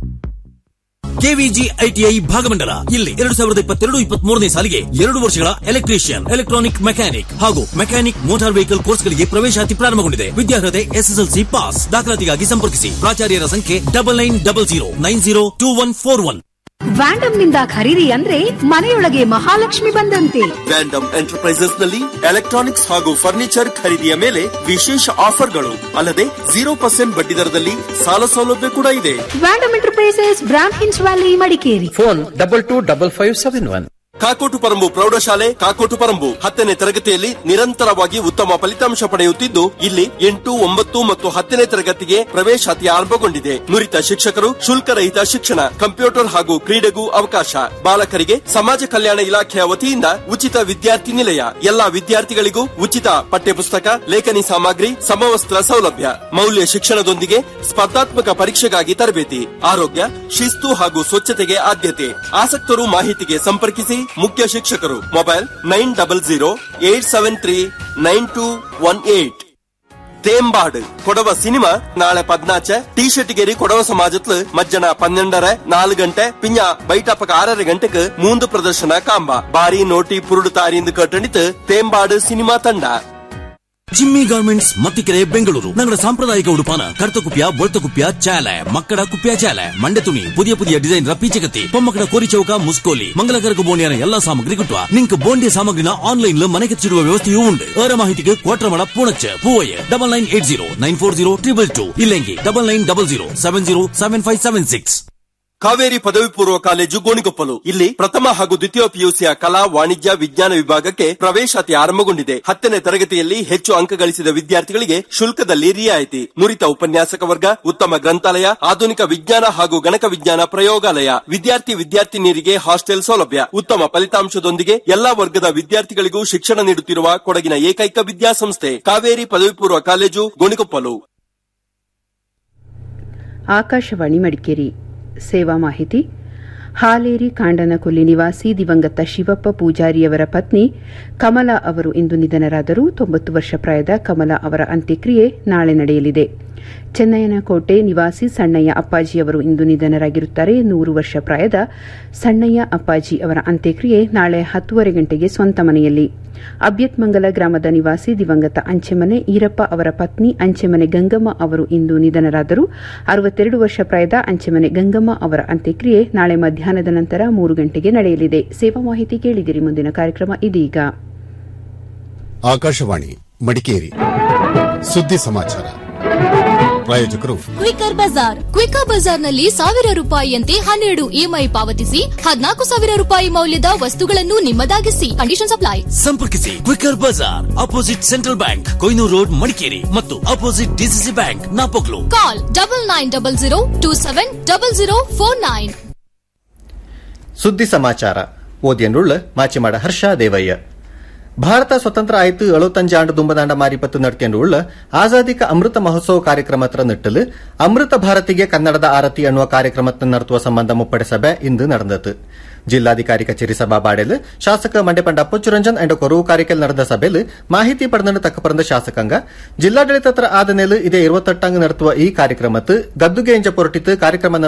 KVG ITI Bhagamandala ಇಲ್ಲಿ ಎರಡು ಸಾವಿರದ ಇಪ್ಪತ್ತೆರಡು ಇಪ್ಪತ್ಮೂರನೇ ಸಾಲಿಗೆ ಎರಡು ವರ್ಷಗಳ ಎಲೆಕ್ಟ್ರಿಷಿಯನ್ ಎಲೆಕ್ಟ್ರಾನಿಕ್ ಮೆಕ್ಯಾನಿಕ್ ಹಾಗೂ ಮೆಕ್ಯಾನಿಕ್ ಮೋಟಾರ್ ವೆಹಿಕಲ್ ಕೋರ್ಸ್ಗಳಿಗೆ ಪ್ರವೇಶಾತಿ ಪ್ರಾರಂಭಗೊಂಡಿದೆ ವಿದ್ಯಾರ್ಹತೆ ಎಸ್ಎಸ್ಎಲ್ಸಿ ಪಾಸ್ ದಾಖಲಾತಿಗಾಗಿ ಸಂಪರ್ಕಿಸಿ ಪ್ರಾಚಾರ್ಯರ ಸಂಖ್ಯೆ double nine double zero nine zero two one four one Vandam ನಿಂದ ಖರೀದಿ ಅಂದ್ರೆ ಮನೆಯೊಳಗೆ ಮಹಾಲಕ್ಷ್ಮಿ ಬಂದಂತೆ ವ್ಯಾಂಡಮ್ ಎಂಟರ್ಪ್ರೈಸಸ್ ನಲ್ಲಿ ಎಲೆಕ್ಟ್ರಾನಿಕ್ಸ್ ಹಾಗೂ ಫರ್ನಿಚರ್ ಖರೀದಿಯ ಮೇಲೆ ವಿಶೇಷ ಆಫರ್ಗಳು ಅಲ್ಲದೆ ಜೀರೋ ಪರ್ಸೆಂಟ್ ಬಡ್ಡಿ ದರದಲ್ಲಿ ಸಾಲ ಸೌಲಭ್ಯ ಕೂಡ ಇದೆ ವ್ಯಾಂಡಮ್ ಎಂಟರ್ಪ್ರೈಸಸ್ ಬ್ರಾಂಡ್ ಹಿನ್ಸ್ ವ್ಯಾಲಿ Madikeri phone double two double five seven one Kakotu Parambu ಪ್ರೌಢಶಾಲೆ ಕಾಕೋಟು ಪರಂಬು ಹತ್ತನೇ ತರಗತಿಯಲ್ಲಿ ನಿರಂತರವಾಗಿ ಉತ್ತಮ ಫಲಿತಾಂಶ ಪಡೆಯುತ್ತಿದ್ದು ಇಲ್ಲಿ ಎಂಟು ಒಂಬತ್ತು ಮತ್ತು ಹತ್ತನೇ ತರಗತಿಗೆ ಪ್ರವೇಶಾತಿ ಆರಂಭಗೊಂಡಿದೆ ನುರಿತ ಶಿಕ್ಷಕರು ಶುಲ್ಕರಹಿತ ಶಿಕ್ಷಣ ಕಂಪ್ಯೂಟರ್ ಹಾಗೂ ಕ್ರೀಡೆಗೂ ಅವಕಾಶ ಬಾಲಕರಿಗೆ ಸಮಾಜ ಕಲ್ಯಾಣ ಇಲಾಖೆಯ ವತಿಯಿಂದ ಉಚಿತ ವಿದ್ಯಾರ್ಥಿ ನಿಲಯ ಎಲ್ಲಾ ವಿದ್ಯಾರ್ಥಿಗಳಿಗೂ ಉಚಿತ ಪಠ್ಯಪುಸ್ತಕ ಲೇಖನಿ ಸಾಮಗ್ರಿ ಸಮವಸ್ತ್ರ ಸೌಲಭ್ಯ ಮೌಲ್ಯ ಶಿಕ್ಷಣದೊಂದಿಗೆ ಸ್ಪರ್ಧಾತ್ಮಕ ಪರೀಕ್ಷೆಗಾಗಿ ತರಬೇತಿ ಆರೋಗ್ಯ ಶಿಸ್ತು ಹಾಗೂ ಸ್ವಚ್ಛತೆಗೆ ಆದ್ಯತೆ ಆಸಕ್ತರು ಮಾಹಿತಿಗೆ ಸಂಪರ್ಕಿಸಿ ಮುಖ್ಯ ಶಿಕ್ಷಕರು mobile nine double zero eight seven three nine two one eight Thembad Kodava cinema നാളെ പതിനാച്ച് ടി ഷർട്ടിഗേരി കൊടവ സമാജത്തില് മജ്ജന പന്ത്രണ്ടര നാല് ಗಂಟೆ ಪಿಂಜ ಬೈಟಾಪಕ ಆರರ ಗಂಟೆಗೆ ಮೂಂದು ಪ್ರದರ್ಶನ ಕಾಂಬ ಬಾರಿ ನೋಟಿ ಪುರುಡು ತಾರಿಂದು ಕಟ್ಟಣಿತು ತೇಂಬಾಡು ಸಿನಿಮಾ ತಂಡ ಜಿಮ್ಮಿ ಗಾರ್ಮೆಂಟ್ಸ್ ಮತ್ತಿಕೆರೆ ಬೆಂಗಳೂರು ನಗರ ಸಾಂಪ್ರದಾಯಿಕ ಉಡುಪಾನ ಕರ್ತಕುಪ್ಯ ಬೊಳ್ತಕುಪ್ಯ ಚಾಲೆ ಮಕ್ಕಳ ಕುಪ್ಯ ಚಾಲೆ ಮಂಡೆ ತುಣಿ ಪುದಿಯ ಪುದಿಯ ಡಿಸೈನ್ ಪೀಚಕತ್ತಿ ಪೊಮ್ಮಕ್ಕಳ ಕೋರಿ ಚೌಕ ಮುಸ್ಕೋಲಿ ಮಂಗಲಕರಕ ಬೋಣಿಯನ ಎಲ್ಲಾ ಸಾಮಗ್ರಿ കിട്ടുക നിങ്ങൾക്ക് ബോണ്ടിയ സാമഗ്രിന ഓൺലൈനിൽ മനക്കെച്ചിടുക വ്യവസ്ഥയും ഉണ്ട് ഏറെ മാഹിതിക്ക് കോട്ടറമട പൂണച്ച് പൂവയ്യ double nine eight zero nine four zero triple two ഇല്ലെങ്കിൽ double nine double zero seven zero seven five seven six Kaveri ಪದವಿ ಪೂರ್ವ ಕಾಲೇಜು ಗೋಣಿಕೊಪ್ಪಲು ಇಲ್ಲಿ ಪ್ರಥಮ ಹಾಗೂ ದ್ವಿತೀಯ ಪಿಯುಸಿಯ ಕಲಾ ವಾಣಿಜ್ಯ ವಿಜ್ಞಾನ ವಿಭಾಗಕ್ಕೆ ಪ್ರವೇಶಾತಿ ಆರಂಭಗೊಂಡಿದೆ ಹತ್ತನೇ ತರಗತಿಯಲ್ಲಿ ಹೆಚ್ಚು ಅಂಕ ಗಳಿಸಿದ ವಿದ್ಯಾರ್ಥಿಗಳಿಗೆ ಶುಲ್ಕದಲ್ಲಿ ರಿಯಾಯಿತಿ ನುರಿತ ಉಪನ್ಯಾಸಕ ವರ್ಗ ಉತ್ತಮ ಗ್ರಂಥಾಲಯ ಆಧುನಿಕ ವಿಜ್ಞಾನ ಹಾಗೂ ಗಣಕ ವಿಜ್ಞಾನ ಪ್ರಯೋಗಾಲಯ ವಿದ್ಯಾರ್ಥಿ ವಿದ್ಯಾರ್ಥಿನಿಯರಿಗೆ ಹಾಸ್ಟೆಲ್ ಸೌಲಭ್ಯ ಉತ್ತಮ ಫಲಿತಾಂಶದೊಂದಿಗೆ ಎಲ್ಲಾ ವರ್ಗದ ವಿದ್ಯಾರ್ಥಿಗಳಿಗೂ ಶಿಕ್ಷಣ ನೀಡುತ್ತಿರುವ ಕೊಡಗಿನ ಏಕೈಕ ವಿದ್ಯಾಸಂಸ್ಥೆ ಕಾವೇರಿ ಪದವಿ ಪೂರ್ವ ಕಾಲೇಜು ಗೋಣಿಕೊಪ್ಪಲು ಆಕಾಶವಾಣಿ ಮಡಿಕೇರಿ ಸೇವಾ ಮಾಹಿತಿ ಹಾಲೇರಿ ಕಾಂಡನಕೊಲ್ಲಿ ನಿವಾಸಿ ದಿವಂಗತ ಶಿವಪ್ಪ ಪೂಜಾರಿಯವರ ಪತ್ನಿ ಕಮಲಾ ಅವರು ಇಂದು ನಿಧನರಾದರು ತೊಂಬತ್ತು ವರ್ಷ ಪ್ರಾಯದ ಕಮಲಾ ಅವರ ಅಂತ್ಯಕ್ರಿಯೆ ನಾಳೆ ನಡೆಯಲಿದೆ ಚೆನ್ನಯ್ಯನಕೋಟೆ ನಿವಾಸಿ ಸಣ್ಣಯ್ಯ ಅಪ್ಪಾಜಿ ಅವರು ಇಂದು ನಿಧನರಾಗಿರುತ್ತಾರೆ ನೂರು ವರ್ಷ ಪ್ರಾಯದ ಸಣ್ಣಯ್ಯ ಅಪ್ಪಾಜಿ ಅವರ ಅಂತ್ಯಕ್ರಿಯೆ ನಾಳೆ ಹತ್ತುವರೆ ಗಂಟೆಗೆ ಸ್ವಂತ ಮನೆಯಲ್ಲಿ ಅಬ್ಯತ್ಮಂಗಲ ಗ್ರಾಮದ ನಿವಾಸಿ ದಿವಂಗತ ಅಂಚೆಮನೆ ಈರಪ್ಪ ಅವರ ಪತ್ನಿ ಅಂಚೆಮನೆ ಗಂಗಮ್ಮ ಅವರು ಇಂದು ನಿಧನರಾದರು ಅರವತ್ತೆರಡು ವರ್ಷ ಪ್ರಾಯದ ಅಂಚೆಮನೆ ಗಂಗಮ್ಮ ಅವರ ಅಂತ್ಯಕ್ರಿಯೆ ನಾಳೆ ಮಧ್ಯಾಹ್ನದ ನಂತರ ಮೂರು ಗಂಟೆಗೆ ನಡೆಯಲಿದೆ ಸೇವಾ ಮಾಹಿತಿ ಕೇಳಿದಿರಿ ಮುಂದಿನ ಕಾರ್ಯಕ್ರಮ ಇದೀಗ ಆಕಾಶವಾಣಿ ಮಡಿಕೇರಿ ಸುದ್ದಿ ಸಮಾಚಾರ ಪ್ರಾಯೋಜಕರು ಕ್ವಿಕರ್ ಬಜಾರ್ ಕ್ವಿಕರ್ ಬಜಾರ್ನಲ್ಲಿ ಸಾವಿರ ರೂಪಾಯಿಯಂತೆ ಹನ್ನೆರಡು ಇಎಂಐ ಪಾವತಿಸಿ ಹದಿನಾಲ್ಕು ಸಾವಿರ ರೂಪಾಯಿ ಮೌಲ್ಯದ ವಸ್ತುಗಳನ್ನು ನಿಮ್ಮದಾಗಿಸಿ ಕಂಡೀಷನ್ ಅಪ್ಲೈ ಸಂಪರ್ಕಿಸಿ ಕ್ವಿಕರ್ ಬಜಾರ್ ಅಪೋಸಿಟ್ ಸೆಂಟ್ರಲ್ ಬ್ಯಾಂಕ್ ಕೊಯ್ನೂರು ರೋಡ್ ಮಡಿಕೇರಿ ಮತ್ತು opposite DCC bank Napoklu call double nine double zero two seven double zero four nine ಸುದ್ದಿ ಸಮಾಚಾರ ಓದಿಯನ್ನುಳ್ಳ ಮಾಚಿಮಾಡ ಹರ್ಷ ದೇವಯ್ಯ ಭಾರತ ಸ್ವತಂತ್ರ ಆಯ್ತು ಅಳುತ್ತಂಜಾಂಡು ದುಂಬದಾಂಡ ಮಾರಿಪತ್ತು ನಡ್ತಿಯನ್ನುಳ್ಳ ಆಜಾದಿಕ ಅಮೃತ ಮಹೋತ್ಸವ ಕಾರ್ಯಕ್ರಮತ್ರ ನಿಟ್ಟಲು ಅಮೃತ ಭಾರತಿಗೆ ಕನ್ನಡದ ಆರತಿ ಅನ್ನುವ ಕಾರ್ಯಕ್ರಮத்தை நடத்துவ ಸಂಬಂಧ ಮುಪ್ಪಡೆ ಸಭೆ ಇಂದು ನಡೆದತು ಜಿಲ್ಲಾಧಿಕಾರಿ ಕಚೇರಿ ಸಭಾಬಾಡೆಲ್ ಶಾಸಕ ಮಂಡೆಪಂಡ ಅಪ್ಪಚ್ಚುರಂಜನ್ ಅಂಡ್ ಕೊರವು ಕಾರಿಕೆಲ್ ನಡೆದ ಸಭೆಲ್ ಮಾಹಿತಿ ಪಡೆದನ್ನು ತಕ್ಕಪರಂದ ಶಾಸಕಾಂಗ ಜಿಲ್ಲಾಡಳಿತ ಆದ ನೆಲೆ ಇದೇ ಇರುವತ್ತೆಟ್ಟಂಗ್ ನಡೆಸುವ ಈ ಕಾರ್ಯಕ್ರಮತ್ತು ಗದ್ದುಗೆ ಎಂಜ ಪೊರಟಿತು ಕಾರ್ಯಕ್ರಮ